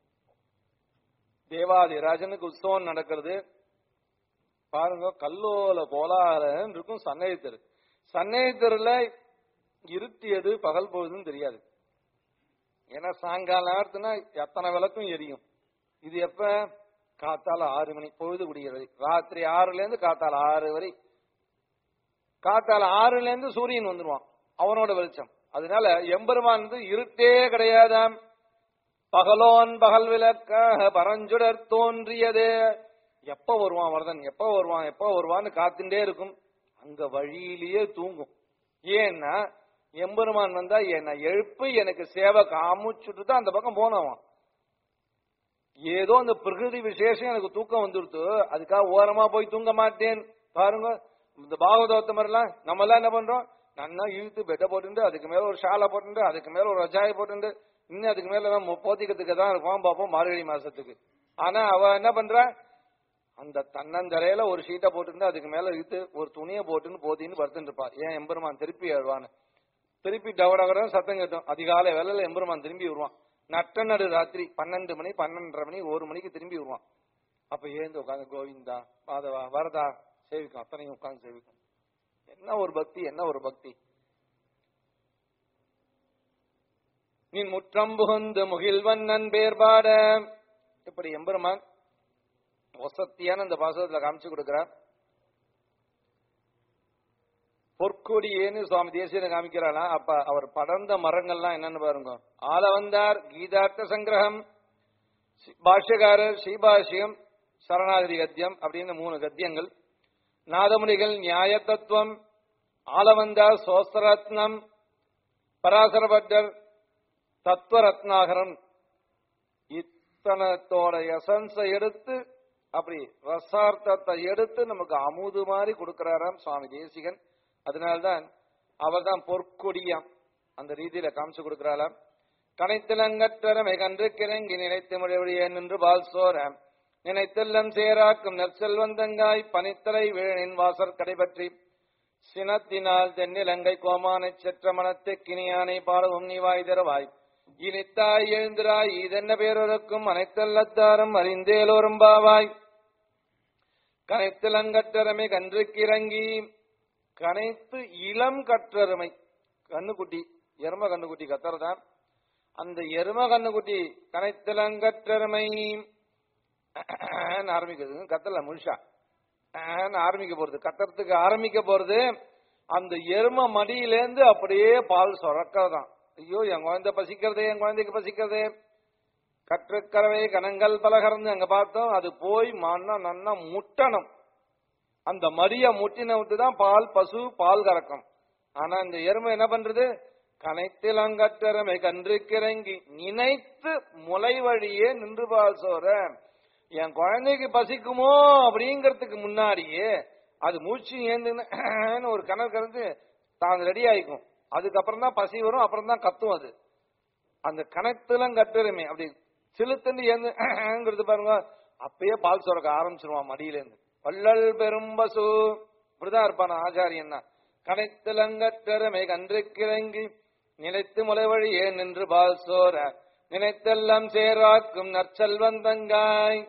Speaker 1: தேவாதிராஜனுக்கு உற்சவம் நடக்கிறது பாருங்க கல்லோல போலாரன் இருக்கும் சன்னதி தெரு சன்னேகத்துல இருட்டியது பகல் பொழுதுன்னு தெரியாது ஏன்னா சாயங்காலம் நேரத்துனா எத்தனை விளக்கும் எரியும் இது எப்ப காத்தால ஆறு மணி பொழுது குடிக்கிறது ராத்திரி ஆறுல இருந்து காத்தால ஆறு வரை காத்தால ஆறுல இருந்து சூரியன் வந்துருவான் அவனோட வெளிச்சம் அதனால எம்பெருமான் வந்து இருட்டே கிடையாதாம் பகலோன் பகல் விளக்காக பரஞ்சுடர் தோன்றியதே எப்ப வருவான் வரதன் எப்ப வருவான் எப்ப வருவான்னு காத்துட்டே இருக்கும் அங்க வழியிலேயே தூங்கும் ஏன்னா எம்பெருமான் வந்தா என்ன எழுப்பி எனக்கு சேவை காமிச்சுட்டு தான் அந்த பக்கம் போனவன் ஏதோ அந்த பிரகிருதி விசேஷம் எனக்கு தூக்கம் வந்துடுத்து அதுக்காக ஓரமா போய் தூங்க மாட்டேன் பாருங்க இந்த பாகவதத்தை மாதிரிலாம் நம்ம எல்லாம் என்ன பண்றோம் நன்னா இழுத்து பெட்டை போட்டுண்டு அதுக்கு மேல ஒரு ஷாலை போட்டுண்டு அதுக்கு மேல ஒரு ரஜாயை போட்டுண்டு இன்னும் அதுக்கு மேல தான் போத்திக்கிறதுக்கு தான் இருப்பான் பார்ப்போம் மார்கழி மாசத்துக்கு ஆனா அவ என்ன பண்றா அந்த தன்னந்தரையில ஒரு ஷீட்டை போட்டுருந்து அதுக்கு மேல இழுத்து ஒரு துணியை போட்டுன்னு போத்தின்னு படுத்துட்டு இருப்பா ஏன் எம்பெருமான் திருப்பி எழுவான்னு திருப்பி டவடவரம் சத்தம் கேட்டோம் அதிகாலை வேலையில எம்பெருமான் திரும்பி வருவான் நட்ட நடு ராத்திரி பன்னெண்டு மணி பன்னெண்டரை மணி ஒரு மணிக்கு திரும்பி வருவான் அப்ப ஏந்து உட்காந்து கோவிந்தா மாதவா வரதா சேவிக்கும் அத்தனையும் உட்காந்து சேவிக்கும் என்ன ஒரு பக்தி என்ன ஒரு பக்தி நின் முற்றம் புகுந்து முகில்வண்ணன் பேர்பாட இப்படி எம்பெருமான் வசத்தியான இந்த பாசகத்துல காமிச்சு கொடுக்கிறார் பொற்கொடியேன்னு சுவாமி தேசியனை காமிக்கிறாளா அப்ப அவர் படர்ந்த மரங்கள்லாம் என்னன்னு பாருங்க ஆள வந்தார் கீதார்த்த சங்கிரகம் சி- பாஷ்யகாரர் ஸ்ரீபாஷ்யம் சரணாகதி கத்தியம் அப்படின்னு மூணு கத்தியங்கள் நாதமுனிகள் நியாய தத்துவம் ஆலவந்தார் சோஸ்திரத்னம் பராசரபட்டர் தத்துவரத்னாகரம் இத்தனத்தோட எசன்ஸை எடுத்து அப்படி ரசார்த்தத்தை எடுத்து நமக்கு அமுது மாதிரி கொடுக்கிறாராம் சுவாமி தேசிகன் அதனால்தான் அவர்தான் பொற்கொடியாம் அந்த ரீதியில காமிச்சு கொடுக்கிறாளாம் கனைத்திலங்கற்றரமை கன்று கிறங்கி நினைத்து மொழிவழியே நின்று பால் சோர நினைத்தெல்லம் சேராக்கும் நற்செல்வந்தங்காய் பனித்தலை வேணின் வாசற் கடைபற்றி சினத்தினால் தென்னிலங்கை கோமானைச் செற்ற மனத்தை கிணியானை பாடவும் நீ வாய் தரவாய் இனித்தாய் எழுந்திராய் இதென்ன பேரொருக்கும் அனைத்தல்லத்தாரும் அறிந்தேலோரும் பாவாய் கனைத்திலங்கற்றரமை கன்று கிறங்கி கனைத்து இளம் கற்றருமை கண்ணுக்குட்டி எரும கண்ணுக்குட்டி கத்துறதான் அந்த எரும கண்ணுக்குட்டி கனைத்திலங்கற்றருமை ஆரம்பிக்கிறது கத்தல முழுஷா ஆன்னு ஆரம்பிக்க போறது கத்துறதுக்கு ஆரம்பிக்க போறது அந்த எரும மடியிலேந்து அப்படியே பால் சுரக்கிறதாம் ஐயோ என் குழந்தை பசிக்கிறதே என் குழந்தைக்கு பசிக்கிறதே கற்றுக்கறவை கணங்கள் பலகர்ந்து அங்க பார்த்தோம் அது போய் மண்ணா நன்னா முட்டணும் அந்த மடிய முட்டின விட்டு தான் பால் பசு பால் கறக்கும் ஆனா இந்த எருமை என்ன பண்றது கனைத்திலங்கற்றமை கன்று கிறங்கி நினைத்து முளை வழியே நின்று பால் சோற என் குழந்தைக்கு பசிக்குமோ அப்படிங்கறதுக்கு முன்னாடியே அது மூச்சு ஏந்துன்னு ஒரு கணக்கு கறந்து தான் ரெடி ஆயிக்கும் அதுக்கப்புறம் தான் பசி வரும் அப்புறம் தான் கத்தும் அது அந்த கணத்துலாம் கட்டுறமே அப்படி சிலுத்தண்டு ஏந்துங்கிறது பாருங்க அப்பயே பால் சுரக்க ஆரம்பிச்சிருவான் மடியில இருந்து வள்ளல் பெரும் பசு இப்படிதான் இருப்பான் ஆச்சாரியன்னா கனைத்திலங்கற்றமை கன்று கிழங்கி நினைத்து முளைவழியே நின்று பால் சோர நினைத்தெல்லாம் சேராக்கும் நற்செல்வந்தங்காய்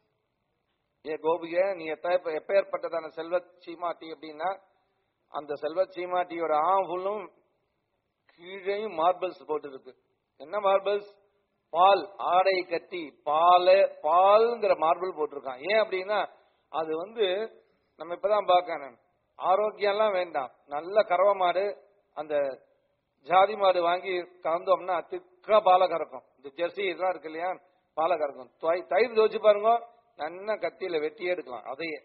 Speaker 1: ஏ கோபிக நீ எத்த எப்பேற்பட்டதான செல்வ சீமாட்டி அப்படின்னா அந்த செல்வ சீமாட்டியோட ஆம் ஃபுல்லும் கீழேயும் மார்பிள்ஸ் போட்டு இருக்கு என்ன மார்பிள்ஸ் பால் ஆடை கட்டி பால் பால்ங்கிற மார்பிள் போட்டிருக்கான் ஏன் அப்படின்னா அது வந்து நம்ம இப்பதான் பார்க்கணும் ஆரோக்கியம்லாம் வேண்டாம் நல்ல கறவை மாடு அந்த ஜாதி மாடு வாங்கி கறந்தோம்னா திக்கா பாலை கறக்கும் இந்த ஜெர்சி இதெல்லாம் இருக்கு இல்லையா பாலை கறக்கும் தொய்- தயிர் தோச்சு பாருங்க நல்லா கத்தியில வெட்டியே எடுக்கலாம் அதையே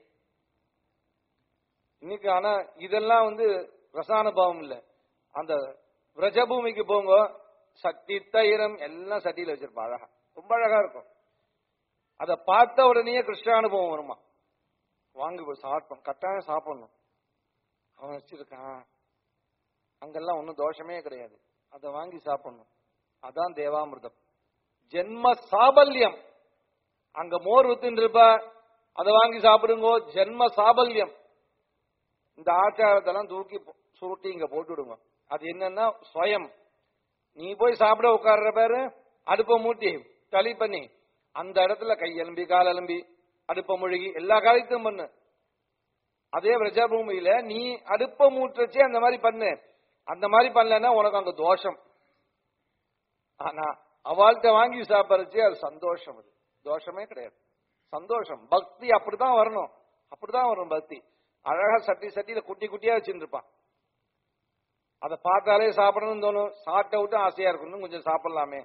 Speaker 1: இன்னைக்கு ஆனா இதெல்லாம் வந்து ரசானுபவம் இல்ல அந்த விரஜபூமிக்கு போங்க சட்டி தயிரம் எல்லாம் சட்டியில வச்சிருப்பா அழகா ரொம்ப அழகா இருக்கும் அத பார்த்த உடனே கிருஷ்ணானுபவம் வருமா வாங்கி போய் சாப்பிட்டோம் கட்டாயம் சாப்பிடணும் அவன் வச்சிருக்கான் அங்கெல்லாம் ஒன்றும் தோஷமே கிடையாது அதை வாங்கி சாப்பிடணும் அதான் தேவாமிர்தம் ஜென்ம சாபல்யம் அங்க மோர் வித்துன்னு இருப்பா அதை வாங்கி சாப்பிடுங்கோ ஜென்ம சாபல்யம் இந்த ஆச்சாரத்தெல்லாம் தூக்கி போ- சுருட்டி இங்க போட்டுடுங்க அது என்னன்னா ஸ்வயம் நீ போய் சாப்பிட உட்கார்ற பேரு அடுப்பை மூட்டி களி பண்ணி அந்த இடத்துல கை எலும்பி கால் எலும்பி அடுப்பை முழுகி எல்லா காரியத்தையும் பண்ணு அதே பிரஜாபூமியில நீ அடுப்ப மூட்டச்சே அந்த மாதிரி பண்ணு அந்த மாதிரி பண்ணலன்னா உனக்கு அங்க தோஷம் ஆனா அவள்கிட்ட வாங்கி சாப்பிடுறச்சு அது சந்தோஷம் அது தோஷமே கிடையாது சந்தோஷம் பக்தி அப்படிதான் வரணும் அப்படிதான் வரும் பக்தி அழகா சட்டி சட்டியில குட்டி குட்டியா வச்சுட்டு இருப்பான் அதை பார்த்தாலே சாப்பிடணும்னு தோணும் சாப்பிட்ட விட்டு ஆசையா இருக்கணும் கொஞ்சம் சாப்பிடலாமே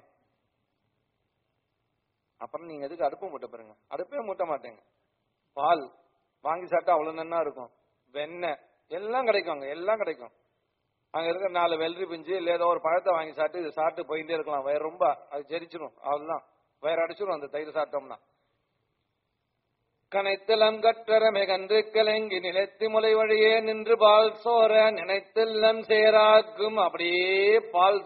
Speaker 1: அப்புறம் நீங்க எதுக்கு அடுப்பு மூட்ட பாருங்க அடுப்பே மூட்ட மாட்டேங்க பால் வாங்கி சாப்பிட்டா அவ்வளவு நன்னா இருக்கும் வெண்ணெய் எல்லாம் கிடைக்கும் அங்க எல்லாம் கிடைக்கும் அங்க இருக்கிற நாலு வெள்ளரி பிஞ்சு இல்ல ஏதோ ஒரு பழத்தை வாங்கி சாப்பிட்டு இது சாப்பிட்டு போயிட்டே இருக்கலாம் வயிறு ரொம்ப அது ஜெரிச்சிடும் அவ்வளவுதான் வயிறு அடிச்சிடும் அந்த தயிர் சாப்பிட்டோம்னா கனைத்தலம் கற்றரமே கன்று கலங்கி நிலைத்து முலை வழியே நின்று பால் சோர நினைத்தெல்லம் சேராக்கும் அப்படியே பால்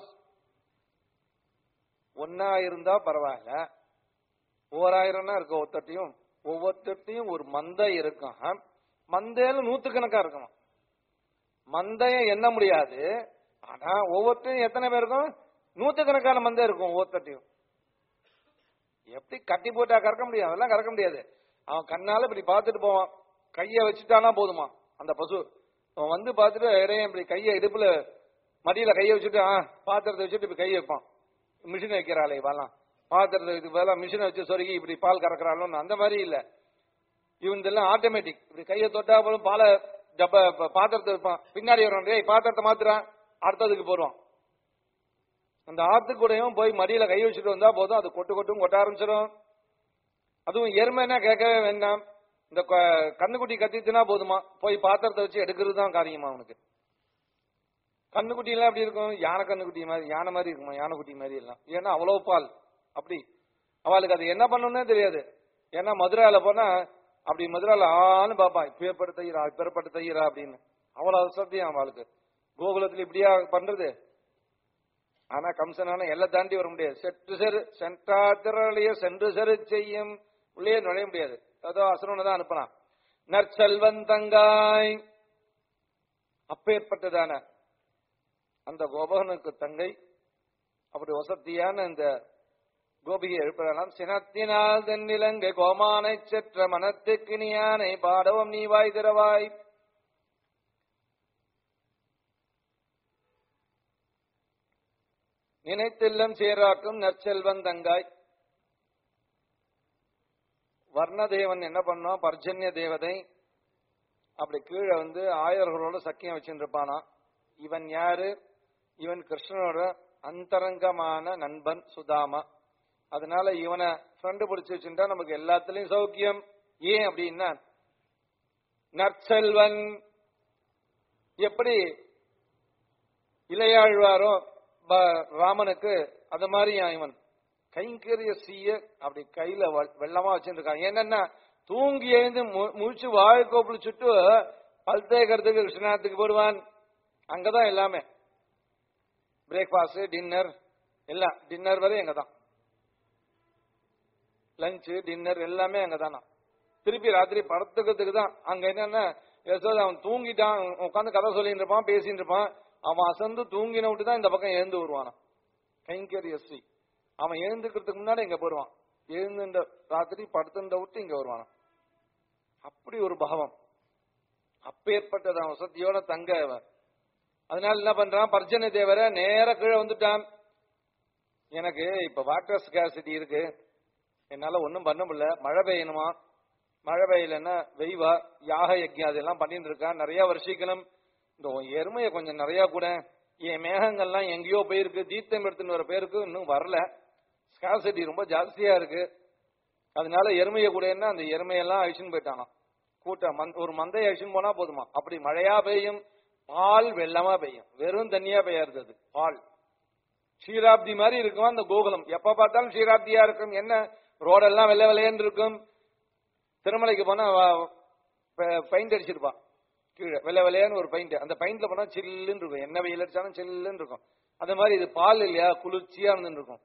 Speaker 1: ஒன்னா இருந்தா பரவாயில்ல ஓராயிரம்னா இருக்க ஒவ்வொருத்தையும் ஒவ்வொருத்தையும் ஒரு மந்தை இருக்கும் மந்தையில நூத்துக்கணக்கா இருக்கும் மந்தைய எண்ண முடியாது ஆனா ஒவ்வொருத்தையும் எத்தனை பேர் இருக்கும் நூத்துக்கணக்கான மந்தை இருக்கும் ஒவ்வொருத்தையும் எப்படி கட்டி போட்டா கறக்க முடியும் அதெல்லாம் கறக்க முடியாது அவன் கண்ணால இப்படி பார்த்துட்டு போவான் கைய வச்சுட்டானா போதுமா அந்த பசு அவன் வந்து பார்த்துட்டு இறையன் இப்படி கைய இடுப்புல மடியில கைய வச்சுட்டு ஆ பாத்திரத்தை வச்சுட்டு இப்படி கையை வைப்பான் மிஷின் வைக்கிறாளே இவெல்லாம் பாத்திரத்தை இது பதிலா மிஷினை வச்சு சொருகி இப்படி பால் கறக்குறாளோன்னு அந்த மாதிரி இல்ல இவன் எல்லாம் ஆட்டோமேட்டிக் இப்படி கையை தொட்டா போதும் பாலை டப்ப ப- பாத்திரத்தை வைப்பான் பின்னாடி வருவான் டேய் பாத்திரத்தை மாத்துறான் அடுத்ததுக்கு போடுவான் அந்த ஆத்துக்கூடையும் போய் மடியில கை வச்சுட்டு வந்தா போதும் அது கொட்டு கொட்டும் கொட்ட ஆரம்பிச்சிடும் அதுவும் எருமைன்னா கேட்கவே வேண்டாம் இந்த க- கண்ணுக்குட்டி கத்திச்சுனா போதுமா போய் பாத்திரத்தை வச்சு எடுக்கிறது தான் காரியமா அவனுக்கு கண்ணுக்குட்டி எல்லாம் எப்படி இருக்கும் யானை கண்ணுக்குட்டி மாதிரி யானை மாதிரி இருக்குமா யானைக்குட்டி மாதிரி எல்லாம் ஏன்னா அவ்வளவு பால் அப்படி அவளுக்கு அது என்ன பண்ணணும்னே தெரியாது ஏன்னா மதுரால போனா அப்படி மதுரால ஆன்னு பாப்பான் இப்பேற்பட்ட தையரா இப்பேற்பட்ட தையரா அப்படின்னு அவ்வளவு அசத்தியம் அவளுக்கு கோகுலத்துல இப்படியா பண்றது ஆனா கம்சனான எல்லாம் தாண்டி வர முடியாது செட்டு செரு சென்றாத்திரளைய சென்று செரு செய்யும் உள்ளே நுழைய முடியாது ஏதோ அசுரனை தான் அனுப்பினான் நற்செல்வன் தங்காய் அப்பேற்பட்டதான அந்த கோபகனுக்கு தங்கை அப்படி வசத்தியான இந்த கோபிகை எழுப்பலாம் சினத்தினால் தென்னிலங்கை கோமானை செற்ற மனத்துக்கு நீயானை பாடவம் நீ வாய் திறவாய் நினைத்தெல்லம் சேராக்கும் நற்செல்வன் தங்காய் வர்ணதேவன் என்ன பண்ணான் பர்ஜன்ய தேவதை அப்படி கீழே வந்து ஆயர்களோட சக்கியம் வச்சுருப்பானா இவன் யாரு இவன் கிருஷ்ணனோட அந்தரங்கமான நண்பன் சுதாமா அதனால இவனை ஃப்ரெண்டு பிடிச்சு வச்சுட்டா நமக்கு எல்லாத்துலயும் சௌக்கியம் ஏன் அப்படின்னா நற்செல்வன் எப்படி இளையாழ்வாரோ ப- ராமனுக்கு அது மாதிரி இவன் கைங்கரிய சீய அப்படி கையில வ- வெள்ளமா வச்சிருக்கான் என்னன்னா தூங்கி எழுந்து மு- முழிச்சு வாழை கோப்பில் சுட்டு பல் தேய்க்கிறதுக்கு கிருஷ்ணாத்துக்கு போடுவான் அங்கதான் எல்லாமே பிரேக்ஃபாஸ்ட் டின்னர் எல்லாம் டின்னர் வரை அங்க தான் லஞ்சு டின்னர் எல்லாமே அங்க தானா திருப்பி ராத்திரி படத்துக்கிறதுக்கு தான் அங்க என்னன்னா யசோதா அவன் தூங்கிட்டான் உட்காந்து கதை சொல்லிட்டு இருப்பான் பேசிட்டு இருப்பான் அவன் அசந்து தூங்கின விட்டு தான் இந்த பக்கம் எழுந்து வருவானா கைங்கரிய ஸ்ரீ அவன் எழுந்துக்கிறதுக்கு முன்னாடி இங்க போடுவான் எழுந்துன்ற ராத்திரி படுத்துன்ற விட்டு இங்க வருவானா அப்படி ஒரு பாவம் அப்பேற்பட்டதான் வசதியோட தங்க அவன் அதனால என்ன பண்றான் பர்ஜன தேவரை நேர கீழே வந்துட்டான் எனக்கு இப்ப வாட்டர் ஸ்கேசிட்டி இருக்கு என்னால ஒண்ணும் பண்ண முடியல மழை பெய்யணுமா மழை பெய்யலன்னா வெய்வா யாக யஜ்யம் அதெல்லாம் பண்ணிட்டு இருக்கான் நிறைய வருஷிக்கணும் இந்த உன் எருமையை கொஞ்சம் நிறைய கூட என் மேகங்கள்லாம் எங்கேயோ போயிருக்கு தீர்த்தம் எடுத்துன்னு வர பேருக்கு இன்னும் வரல ஸ்காசிட்டி ரொம்ப ஜாஸ்தியா இருக்கு அதனால எருமையை கூட என்ன அந்த எருமையெல்லாம் அழிச்சுன்னு போயிட்டானாம் கூட்டம் மந்த்- ஒரு மந்தையை அழிச்சுன்னு போனா போதுமா அப்படி மழையா பெய்யும் பால் வெள்ளமா பெய்யும் வெறும் தண்ணியா பெய்யாது அது பால் ஷீராப்தி மாதிரி இருக்கும் அந்த கோகுலம் எப்ப பார்த்தாலும் ஷீராப்தியா இருக்கும் என்ன ரோடெல்லாம் வெள்ளை வெள்ளையன்னு இருக்கும் திருமலைக்கு போனா பெயிண்ட் அடிச்சிருப்பான் கீழே வெள்ளை வெள்ளையான்னு ஒரு பெயிண்ட் அந்த பெயிண்ட்ல போனா சில்லுன்னு இருக்கும் என்ன வெயில் அடிச்சாலும் சில்லுன்னு இருக்கும் அந்த மாதிரி இது பால் இல்லையா குளிர்ச்சியா இருந்துன்னு இருக்கும்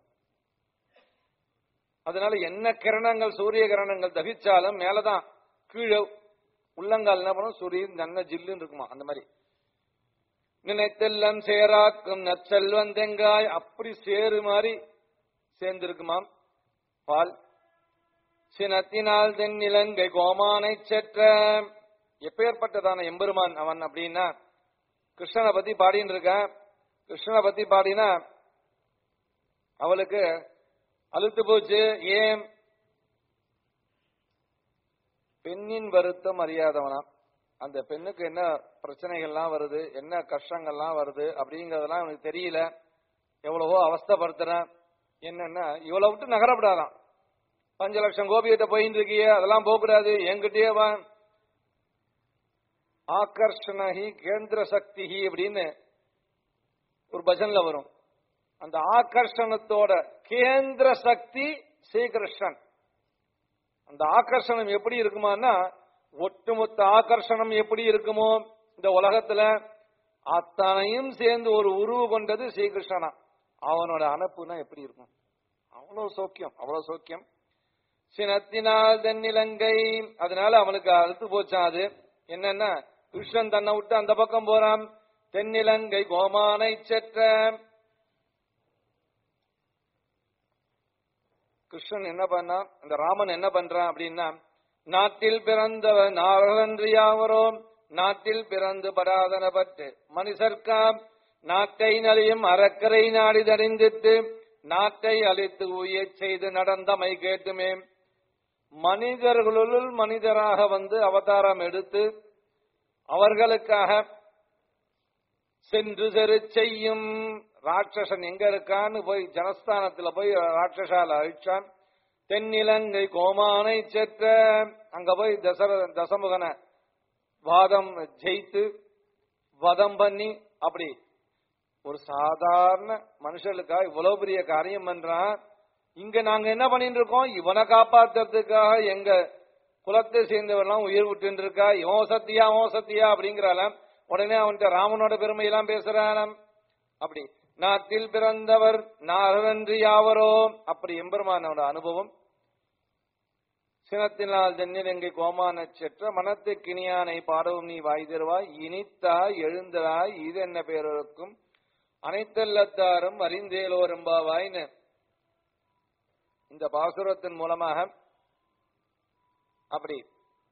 Speaker 1: அதனால என்ன கிரணங்கள் சூரிய கிரணங்கள் தகிச்சாலும் மேலதான் கீழே உள்ளங்கால் என்ன பண்ணும் சூரியன் நல்ல ஜில்லுன்னு இருக்குமா அந்த மாதிரி நினைத்தெல்லாம் சேராக்கும் நற்செல்வன் தேங்காய் அப்படி சேரு மாதிரி சேர்ந்திருக்குமாம் பால் சினத்தினால் தென்னிலங்கை கோமானை செற்ற எப்பேற்பட்டதான எம்பெருமான் அவன் அப்படின்னா கிருஷ்ணனை பத்தி பாடின்னு இருக்கான் கிருஷ்ணனை பத்தி பாடினா அவளுக்கு அழுத்து போச்சு ஏன் பெண்ணின் வருத்தம் அறியாதவனா அந்த பெண்ணுக்கு என்ன பிரச்சனைகள்லாம் வருது என்ன கஷ்டங்கள்லாம் வருது அப்படிங்கறதெல்லாம் அவனுக்கு தெரியல எவ்வளவோ அவஸ்தைப்படுத்துறேன் என்னன்னா இவளை விட்டு நகரப்படாதான் பஞ்ச லட்சம் கோபிகிட்ட போயிட்டு இருக்கிய அதெல்லாம் போகக்கூடாது என்கிட்டயே வா ஆகர்ஷணஹி கேந்திர சக்திஹி அப்படின்னு ஒரு பஜன்ல வரும் அந்த ஆகர்ஷணத்தோட கேந்திர சக்தி ஸ்ரீகிருஷ்ணன் அந்த ஆகர்ஷணம் எப்படி இருக்குமான்னா ஒட்டுமொத்த ஆகர்ஷணம் எப்படி இருக்குமோ இந்த உலகத்துல அத்தனையும் சேர்ந்து ஒரு உருவு கொண்டது ஸ்ரீகிருஷ்ணனா அவனோட அனுப்புனா எப்படி இருக்கும் அவ்வளவு சௌக்கியம் அவ்வளவு சௌக்கியம் சினத்தினால் தென்னிலங்கை அதனால அவனுக்கு அழுத்து போச்சான் அது என்னன்னா கிருஷ்ணன் தன்னை விட்டு அந்த பக்கம் போறான் தென்னிலங்கை கோமானை செற்ற கிருஷ்ணன் என்ன பண்ணான் இந்த ராமன் என்ன பண்றான் அப்படின்னா நாட்டில் பிறந்தவர் நாரகன்றியாவரோ நாட்டில் பிறந்து படாதன பட்டு மனுஷர்க்காம் நாட்டை நலியும் அறக்கரை நாடி தறிந்திட்டு நாட்டை அழித்து உயச் செய்து நடந்தமை கேட்டுமே மனிதர்களுள் மனிதராக வந்து அவதாரம் எடுத்து அவர்களுக்காக சென்று செரு செய்யும் ராட்சசன் எங்க இருக்கான்னு போய் ஜனஸ்தானத்துல போய் ராட்சசால அழிச்சான் தென்னிலங்கை கோமானை செற்ற அங்க போய் தசர தசமுகனை வாதம் ஜெயித்து வதம் பண்ணி அப்படி ஒரு சாதாரண மனுஷனுக்காக இவ்வளவு பெரிய காரியம் பண்றான் இங்க நாங்க என்ன பண்ணிட்டு இருக்கோம் இவனை காப்பாத்துறதுக்காக எங்க குலத்தை சேர்ந்தவெல்லாம் உயிர் விட்டு இருக்கா இவன் சத்தியா அவன் சத்தியா அப்படிங்கிறாளாம் உடனே அவன்கிட்ட ராமனோட பெருமையெல்லாம் பேசுறானாம் அப்படி நாட்டில் பிறந்தவர் நாரன்றி யாவரோ அப்படி எம்பெருமானோட அனுபவம் சினத்தினால் தென்னிலங்கை கோமான செற்ற மனத்து கிணியானை பாடவும் நீ வாய் தருவாய் இனித்தாய் எழுந்தராய் இது என்ன பேரொருக்கும் அனைத்தல்லத்தாரும் அறிந்தேலோரும்பாவாய்னு இந்த பாசுரத்தின் மூலமாக அப்படி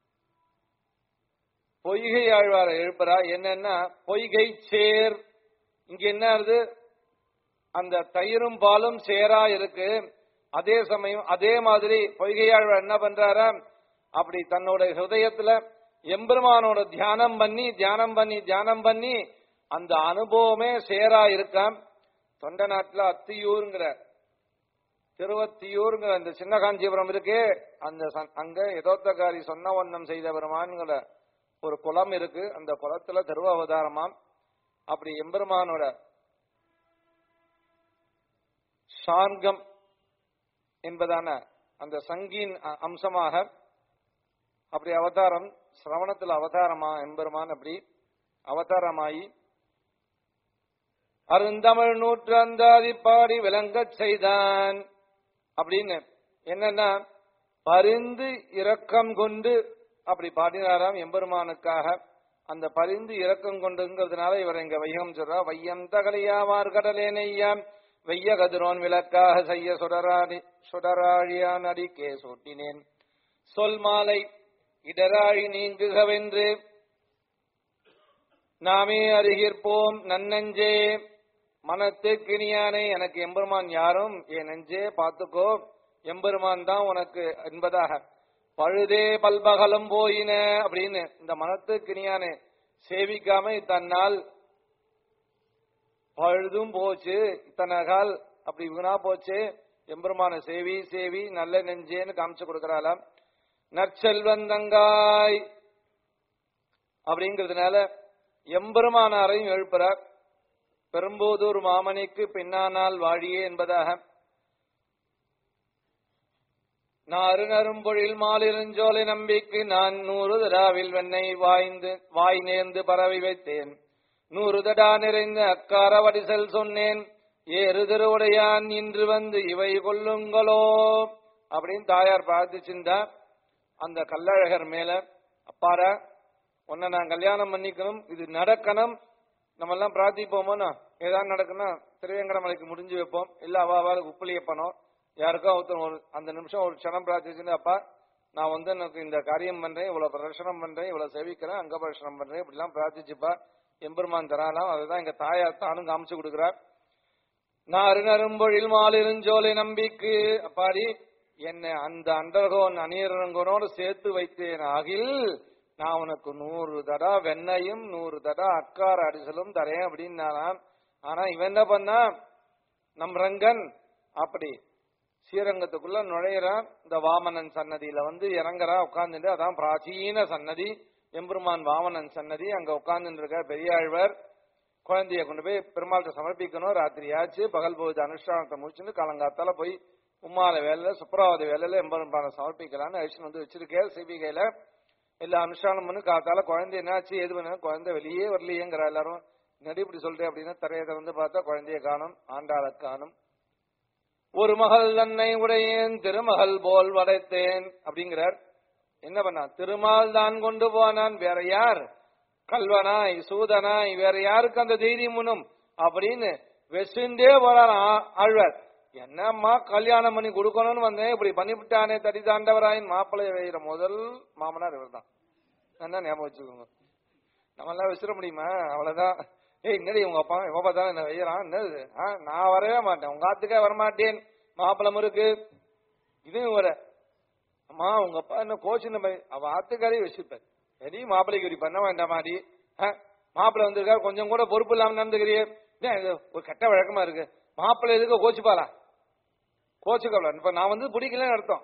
Speaker 1: பொய்கை ஆழ்வார எழுப்புறா என்னன்னா பொய்கை சேர் இங்க என்ன ஆகுது அந்த தயிரும் பாலும் சேரா இருக்கு அதே சமயம் அதே மாதிரி பொய்கையாழ்வார் என்ன பண்றாரா அப்படி தன்னோட ஹிருதயத்துல எம்பெருமானோட தியானம் பண்ணி தியானம் பண்ணி தியானம் பண்ணி அந்த அனுபவமே சேரா இருக்காம் தொண்ட நாட்டுல அத்தியூருங்கிற திருவத்தியூருங்கிற அந்த சின்ன காஞ்சிபுரம் இருக்கே அந்த சன்- அங்க எதோத்தகாரி சொன்ன வண்ணம் செய்த பெருமான்கிற ஒரு குளம் இருக்கு அந்த குளத்துல திருவ அவதாரமாம் அப்படி எம்பெருமானோட சார்கம் என்பதான அந்த சங்கின் அ- அம்சமாக அப்படி அவதாரம் சிரவணத்தில் அவதாரமா எம்பெருமான் அப்படி அவதாரமாயி அருந்தமிழ் நூற்றந்தாதி பாடி விளங்கச் செய்தான் அப்படின்னு என்னன்னா பரிந்து இரக்கம் கொண்டு அப்படி பாடினாராம் எம்பெருமானுக்காக அந்த பரிந்து இரக்கம் கொண்டுங்கிறதுனால இவர் இங்க வையம் சொல்றா வையம் தகலையாவார் கடலே நெய்யாம் வெய்ய கதிரோன் விளக்காக செய்ய சுடராடி சுடராழியான் அடிக்கே சூட்டினேன் சொல் மாலை இடராழி நீங்குகவென்று நாமே அறிகிற்போம் நன்னெஞ்சே மனத்து கிணியானை எனக்கு எம்பெருமான் யாரும் என் நெஞ்சே பார்த்துக்கோ எம்பெருமான் தான் உனக்கு என்பதாக பழுதே பல்பகலும் போயின அப்படின்னு இந்த மனத்து கிணியானை சேவிக்காம தன்னால் பழுதும் போச்சு இத்தனை கால் அப்படி வீணா போச்சு எம்பெருமான சேவி சேவி நல்ல நெஞ்சேன்னு காமிச்சு கொடுக்கறாளாம் நற்செல்வந்தங்காய் அப்படிங்கிறதுனால எம்பெருமானாரையும் எழுப்புறார் பெரும்போதூர் மாமணிக்கு பின்னானால் வாழியே என்பதாக நாறு நரும்பொழில் மாலிருஞ்சோலை நம்பிக்கு நான் நூறு தடாவில் வெண்ணை வாய்ந்து வாய் நேர்ந்து பரவி வைத்தேன் நூறு தடா நிறைந்த அக்கார வடிசல் சொன்னேன் ஏறு திருவுடையான் இன்று வந்து இவை கொல்லுங்களோ அப்படின்னு தாயார் பிரார்த்திச்சிருந்தா அந்த கல்லழகர் மேல அப்பாரா உன்னை நான் கல்யாணம் பண்ணிக்கணும் இது நடக்கணும் நம்ம எல்லாம் பிரார்த்திப்போமோனா ஏதாவது நடக்குன்னா திருவேங்கடமலைக்கு முடிஞ்சு வைப்போம் இல்ல அவ அவளுக்கு உப்புளியப்பனோ யாருக்கோ ஒருத்தர் ஒரு அந்த நிமிஷம் ஒரு க்ஷணம் பிரார்த்திச்சுன்னு அப்பா நான் வந்து எனக்கு இந்த காரியம் பண்றேன் இவ்வளவு பிரதர்ஷனம் பண்றேன் இவ்வளவு சேவிக்கிறேன் அங்க பிரதர்ஷனம் பண்றேன் இப்படிலாம் பிரார்த்திச்சுப்பா எம்பெருமான் தராலாம் அதுதான் இங்க தாயார் தானும் காமிச்சு கொடுக்கிறார் நான் அருணரும்பொழில் மாலிருஞ்சோலை நம்பிக்கு அப்பாடி என்னை அந்த அண்டர்கோன் அணியரங்கனோடு சேர்த்து வைத்தேன் ஆகில் நான் உனக்கு நூறு தடா வெண்ணையும் நூறு தடா அக்கார அடிசலும் தரேன் அப்படின்னாலாம் ஆனா இவன் என்ன பண்ணா நம் ரங்கன் அப்படி ஸ்ரீரங்கத்துக்குள்ள நுழையிறான் இந்த வாமனன் சன்னதியில வந்து இறங்குறான் உட்கார்ந்துட்டு அதான் பிராச்சீன சன்னதி எம்பெருமான் வாமனன் சன்னதி அங்க உட்கார்ந்துட்டு இருக்க பெரியாழ்வர் குழந்தைய கொண்டு போய் பெருமாள்கிட்ட சமர்ப்பிக்கணும் ராத்திரி ஆச்சு பகல் பொழுது அனுஷ்டானத்தை முடிச்சுட்டு காலங்காத்தால போய் உம்மால வேலையில சுப்ரவாதி வேலையில எம்பெருமானை சமர்ப்பிக்கலாம்னு அழிச்சுன்னு வந்து வச்சிருக்கேன் சிபிகையில எல்லா அனுஷ்டானம் பண்ணி காத்தால குழந்தை என்னாச்சு எது பண்ண குழந்தை வெளியே வரலையேங்கிற எல்லாரும் நடி இப்படி சொல்றேன் அப்படின்னா தரையதை வந்து பார்த்தா குழந்தைய காணும் ஆண்டாளை காணும் ஒரு மகள் தன்னை உடையேன் திருமகள் போல் வடைத்தேன் அப்படிங்கிறார் என்ன பண்ணான் திருமால் தான் கொண்டு போனான் வேற யார் கல்வனாய் சூதனாய் வேற யாருக்கு அந்த தைரியம் முன்னும் அப்படின்னு வெசுண்டே போறாராம் ஆழ்வார் என்னம்மா கல்யாணம் பண்ணி கொடுக்கணும்னு வந்தேன் இப்படி பண்ணிவிட்டானே தடி தாண்டவராயின் மாப்பிள்ளை வைகிற முதல் மாமனார் இவர் தான் என்ன ஞாபகம் வச்சுக்கோங்க நம்மளாம் விசிற முடியுமா அவ்வளவுதான் ஏய் என்னடி உங்க அப்பா எப்ப பார்த்தாலும் என்ன வையறான் என்னது ஆ, நான் வரவே மாட்டேன் உங்க ஆத்துக்கே வரமாட்டேன் மாப்பிள்ளை முறுக்கு இதுவும் வர அம்மா உங்க அப்பா என்ன கோச்சின அவ ஆத்துக்காரே வச்சிருப்பார் சரி மாப்பிள்ளைக்கு இப்படி பண்ண வேண்டாமாடி மாப்பிள்ளை வந்திருக்காரு கொஞ்சம் கூட பொறுப்பு இல்லாம நடந்துக்கிறியே ஏன் இது ஒரு கெட்ட வழக்கமா இருக்கு மாப்பிள்ளை எதுக்கு கோச்சுப்பாளா கோச்சுக்கல இப்ப நான் வந்து பிடிக்கலன்னு அர்த்தம்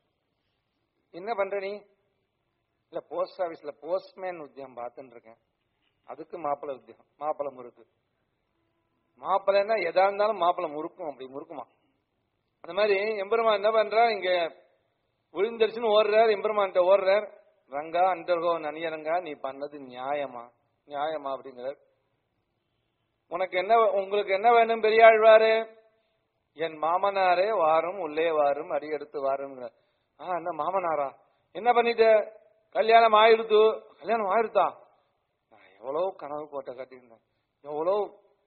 Speaker 1: என்ன பண்ற நீ இல்ல போஸ்ட் ஆபீஸ்ல போஸ்ட்மேன் உத்தியம் பார்த்துட்டு இருக்கேன் அதுக்கு மாப்பிள்ளை உத்தியம் மாப்பிள்ளை முறுக்கு மாப்பிள்ளைன்னா எதா இருந்தாலும் மாப்பிள்ளை முறுக்கும் அப்படி முறுக்குமா அந்த மாதிரி எம்பெருமான் என்ன பண்றா இங்க விழுந்துருச்சுன்னு ஓடுறார் எம்பெருமான்கிட்ட ஓடுறார் ரங்கா அண்டர்கோ நனியரங்கா நீ பண்ணது நியாயமா நியாயமா அப்படிங்கிறார் உனக்கு என்ன உங்களுக்கு என்ன வேணும் பெரியாழ்வாரு என் மாமனாரே வாரும் உள்ளே வாரும் அடி எடுத்து வாருங்கிறார் ஆ என்ன மாமனாரா என்ன பண்ணிட்ட கல்யாணம் ஆயிடுத்து கல்யாணம் ஆயிடுத்தா நான் எவ்வளவு கனவு கோட்டை கட்டியிருந்தேன் எவ்வளவு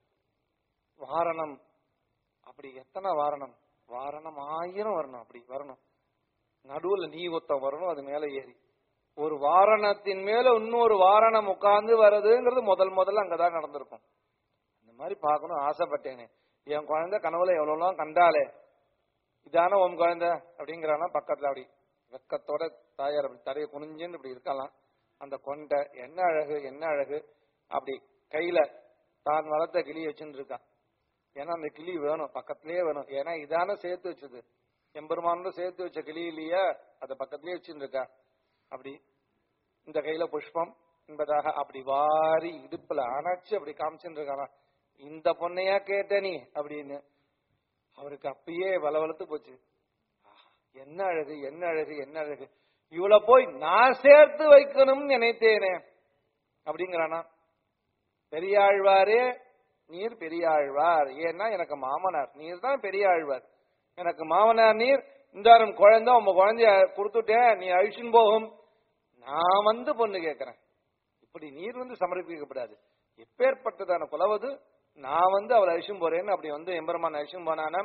Speaker 1: வாரணம் அப்படி எத்தனை வாரணம் வாரணம் ஆயிரம் வரணும் அப்படி வரணும் நடுவுல நீ ஒத்த வரணும் அது மேல ஏறி ஒரு வாரணத்தின் மேல இன்னொரு வாரணம் உட்கார்ந்து வர்றதுங்கிறது முதல் முதல்ல அங்கதான் நடந்திருக்கும் இந்த மாதிரி பார்க்கணும் ஆசைப்பட்டேனே என் குழந்தை கனவுல எவ்வளவுலாம் கண்டாலே இதான உன் குழந்தை அப்படிங்கிறானா பக்கத்துல அப்படி வெக்கத்தோட தாயார் அப்படி தரையை குனிஞ்சுன்னு இப்படி இருக்கலாம் அந்த கொண்டை என்ன அழகு என்ன அழகு அப்படி கையில தான் வளர்த்த கிளி வச்சுன்னு இருக்கான் ஏன்னா அந்த கிளி வேணும் பக்கத்திலேயே வேணும் ஏன்னா இதான சேர்த்து வச்சது எம்பெருமானோட சேர்த்து வச்ச கிளி இல்லையா அத பக்கத்திலேயே வச்சுன்னு இருக்கா அப்படி இந்த கையில புஷ்பம் என்பதாக அப்படி வாரி இடுப்புல அணைச்சு அப்படி காமிச்சுட்டு இருக்கானா இந்த பொண்ணையா கேட்ட நீ அப்படின்னு அவருக்கு அப்பயே வளவளத்து போச்சு ஆஹ், என்ன அழகு என்ன அழகு என்ன அழகு இவளை போய் நான் சேர்த்து வைக்கணும்னு நினைத்தேனே அப்படிங்கிறானா பெரியாழ்வாரே நீர் பெரியாழ்வார் ஏன்னா எனக்கு மாமனார் நீர் தான் பெரியாழ்வார் எனக்கு மாமனார் நீர் இந்தாரும் குழந்தை உங்க குழந்தைய கொடுத்துட்டேன் நீ அழிச்சுன்னு போகும் நான் வந்து பொண்ணு கேட்கிறேன் இப்படி நீர் வந்து சமர்ப்பிக்கப்படாது எப்பேற்பட்டதான குலவது நான் வந்து அவளை அழிச்சும் போறேன்னு அப்படி வந்து எம்பெருமான் அழிச்சும் போனானா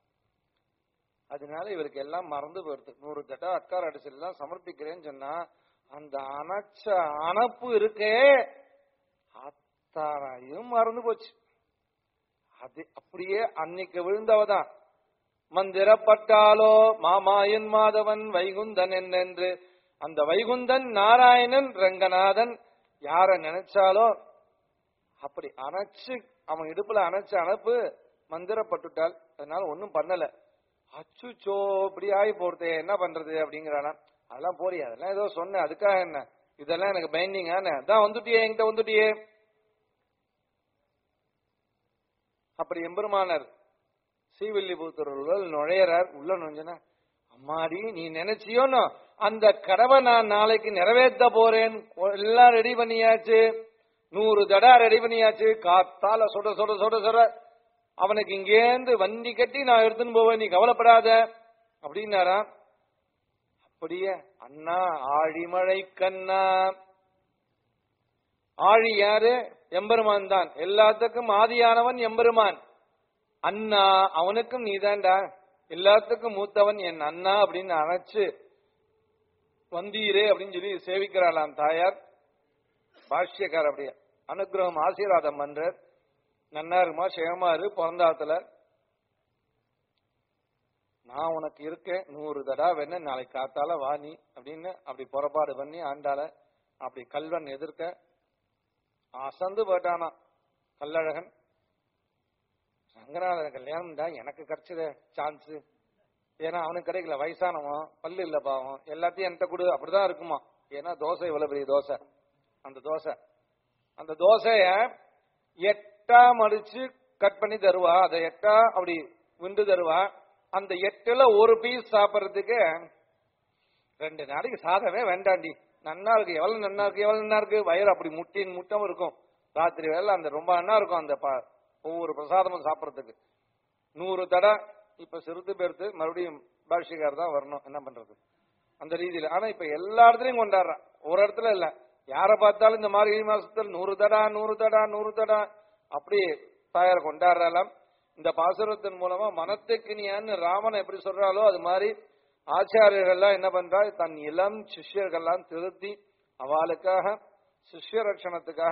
Speaker 1: அதனால இவருக்கு எல்லாம் மறந்து போயிடுது நூறு தட்டா அக்கார் அடிசல் எல்லாம் சமர்ப்பிக்கிறேன்னு சொன்னா அந்த அணைச்ச அணப்பு இருக்கே அத்தாராயும் மறந்து போச்சு அது அப்படியே அன்னைக்கு விழுந்தவதான் மந்திரப்பட்டாலோ மாமாயன் மாதவன் வைகுந்தன் என்னென்று அந்த வைகுந்தன் நாராயணன் ரங்கநாதன் யார நினைச்சாலோ அப்படி அணைச்சு அவன் இடுப்புல அணைச்ச அணைப்பு மந்திரப்பட்டுட்டாள் அதனால ஒண்ணும் பண்ணல அச்சுச்சோ இப்படி ஆகி போறதே என்ன பண்றது அப்படிங்கிறானா அதெல்லாம் போறியா அதெல்லாம் ஏதோ சொன்னேன் அதுக்காக என்ன இதெல்லாம் எனக்கு பைண்டிங் அதான் வந்துட்டியே என்கிட்ட வந்துட்டியே அப்படி எம்பெருமானர் ஸ்ரீவில்லிபுத்தூர் நுழையறார் உள்ள நுழைஞ்சனா அம்மாடி நீ நினைச்சியோன்னு அந்த கடவை நான் நாளைக்கு நிறைவேற்ற போறேன் எல்லாம் ரெடி பண்ணியாச்சு நூறு தடா ரெடி பண்ணியாச்சு காத்தால சுட சுட சுட சுட அவனுக்கு இங்கேந்து வண்டி கட்டி நான் எடுத்துன்னு போவேன் நீ கவலைப்படாத அப்படின்னாராம் அப்படியே அண்ணா ஆழிமழை கண்ணா ஆழி யாரு எம்பெருமான் தான் எல்லாத்துக்கும் ஆதியானவன் எம்பெருமான் அண்ணா அவனுக்கும் நீதான்டா எல்லாத்துக்கும் மூத்தவன் என் அண்ணா அப்படின்னு அணைச்சு வந்தீரே அப்படின்னு சொல்லி சேவிக்கிறாளாம் தாயார் பாஷ்யக்கார் அப்படியே அனுகிரகம் ஆசீர்வாதம் பண்றார் நன்னா இருக்குமா சேமா இரு பிறந்தாத்துல நான் உனக்கு இருக்கேன் நூறு தடா வேணா நாளைக்கு காத்தால வா நீ அப்படின்னு அப்படி புறப்பாடு பண்ணி ஆண்டால அப்படி கல்வன் எதிர்க்க அசந்து போயிட்டானா கல்லழகன் ரங்கநாதன் கல்யாணம் தான் எனக்கு கிடைச்சதே சான்ஸ் ஏன்னா அவனுக்கு கிடைக்கல வயசானவன் பல்லு இல்ல பாவம் எல்லாத்தையும் என்கிட்ட கொடு அப்படிதான் இருக்குமா ஏன்னா தோசை இவ்வளவு பெரிய தோசை அந்த தோசை அந்த தோசைய எட்டா மடிச்சு கட் பண்ணி தருவா அதை எட்டா அப்படி விண்டு தருவா அந்த எட்டுல ஒரு பீஸ் சாப்பிடுறதுக்கு ரெண்டு நாளைக்கு சாதமே வேண்டாண்டி நன்னா இருக்கு எவ்வளவு நன்னா இருக்கு எவ்வளவு நன்னா இருக்கு வயிறு அப்படி முட்டின் முட்டம் இருக்கும் ராத்திரி வேலை அந்த ரொம்ப நன்னா இருக்கும் அந்த ப- ஒவ்வொரு பிரசாதமும் சாப்பிடறதுக்கு நூறு தடை இப்ப சிறுத்து பெருத்து மறுபடியும் பாஷிகார் தான் வரணும் என்ன பண்றது அந்த ரீதியில ஆனா இப்ப எல்லா இடத்துலயும் கொண்டாடுறான் ஒரு இடத்துல இல்ல யார பார்த்தாலும் இந்த மார்கழி மாசத்துல நூறு தடா நூறு தடா நூறு தடா அப்படி தாயார் கொண்டாடுறாலாம் இந்த பாசுரத்தின் மூலமா மனத்துக்கினியான்னு ராமன் எப்படி சொல்றாலோ அது மாதிரி ஆச்சாரியர்கள்லாம் என்ன பண்றா தன் இளம் சிஷ்யர்கள்லாம் திருத்தி அவளுக்காக சிஷ்ய ரட்சணத்துக்காக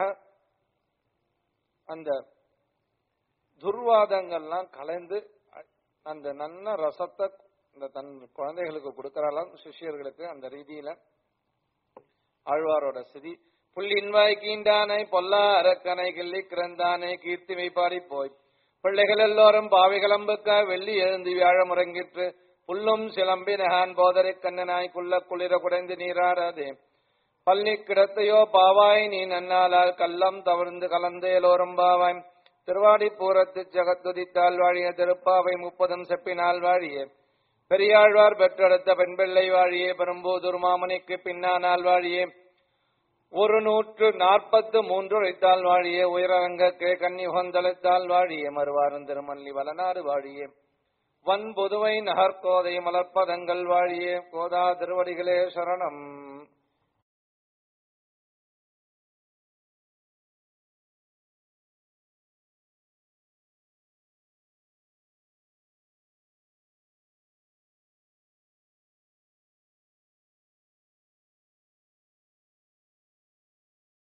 Speaker 1: அந்த துர்வாதங்கள்லாம் கலைந்து அ- அந்த நல்ல ரசத்தை இந்த தன் குழந்தைகளுக்கு கொடுக்கறாளாம் சிஷ்யர்களுக்கு அந்த ரீதியில ஆழ்வாரோட ஸ்திதி புல்லின்வாய் கீண்டானை பொல்லா அரக்கனை கிள்ளி கிரந்தானை கீர்த்திமை பாடி போய் பிள்ளைகள் எல்லோரும் பாவிகளம்புக்க வெள்ளி எழுந்து வியாழ முறங்கிற்று புல்லும் சிலம்பி நகான் போதரை கண்ணனாய் குள்ள குளிர குடைந்து நீராடாதே பள்ளி கிடத்தையோ பாவாய் நீ நன்னாலால் கள்ளம் தவிர்ந்து கலந்தேலோரும் பாவாய் திருவாடி பூரத்து ஜகத்துதித்தால் வாழிய திருப்பாவை முப்பதும் செப்பினால் வாழிய பெரியாழ்வார் பெற்றெடுத்த பெண் பிள்ளை வாழியே பெரும்போதூர் மாமணிக்கு பின்னானால் வாழியே ஒரு நூற்று நாற்பத்து மூன்று உழைத்தால் வாழியே உயரங்கக்கே கன்னி உகந்தளித்தால் வாழியே மறுவாரும் திருமல்லி வளநாடு வாழியே வன் புதுவை நகர்கோதை மலர்ப்பதங்கள் வாழியே கோதா திருவடிகளே சரணம்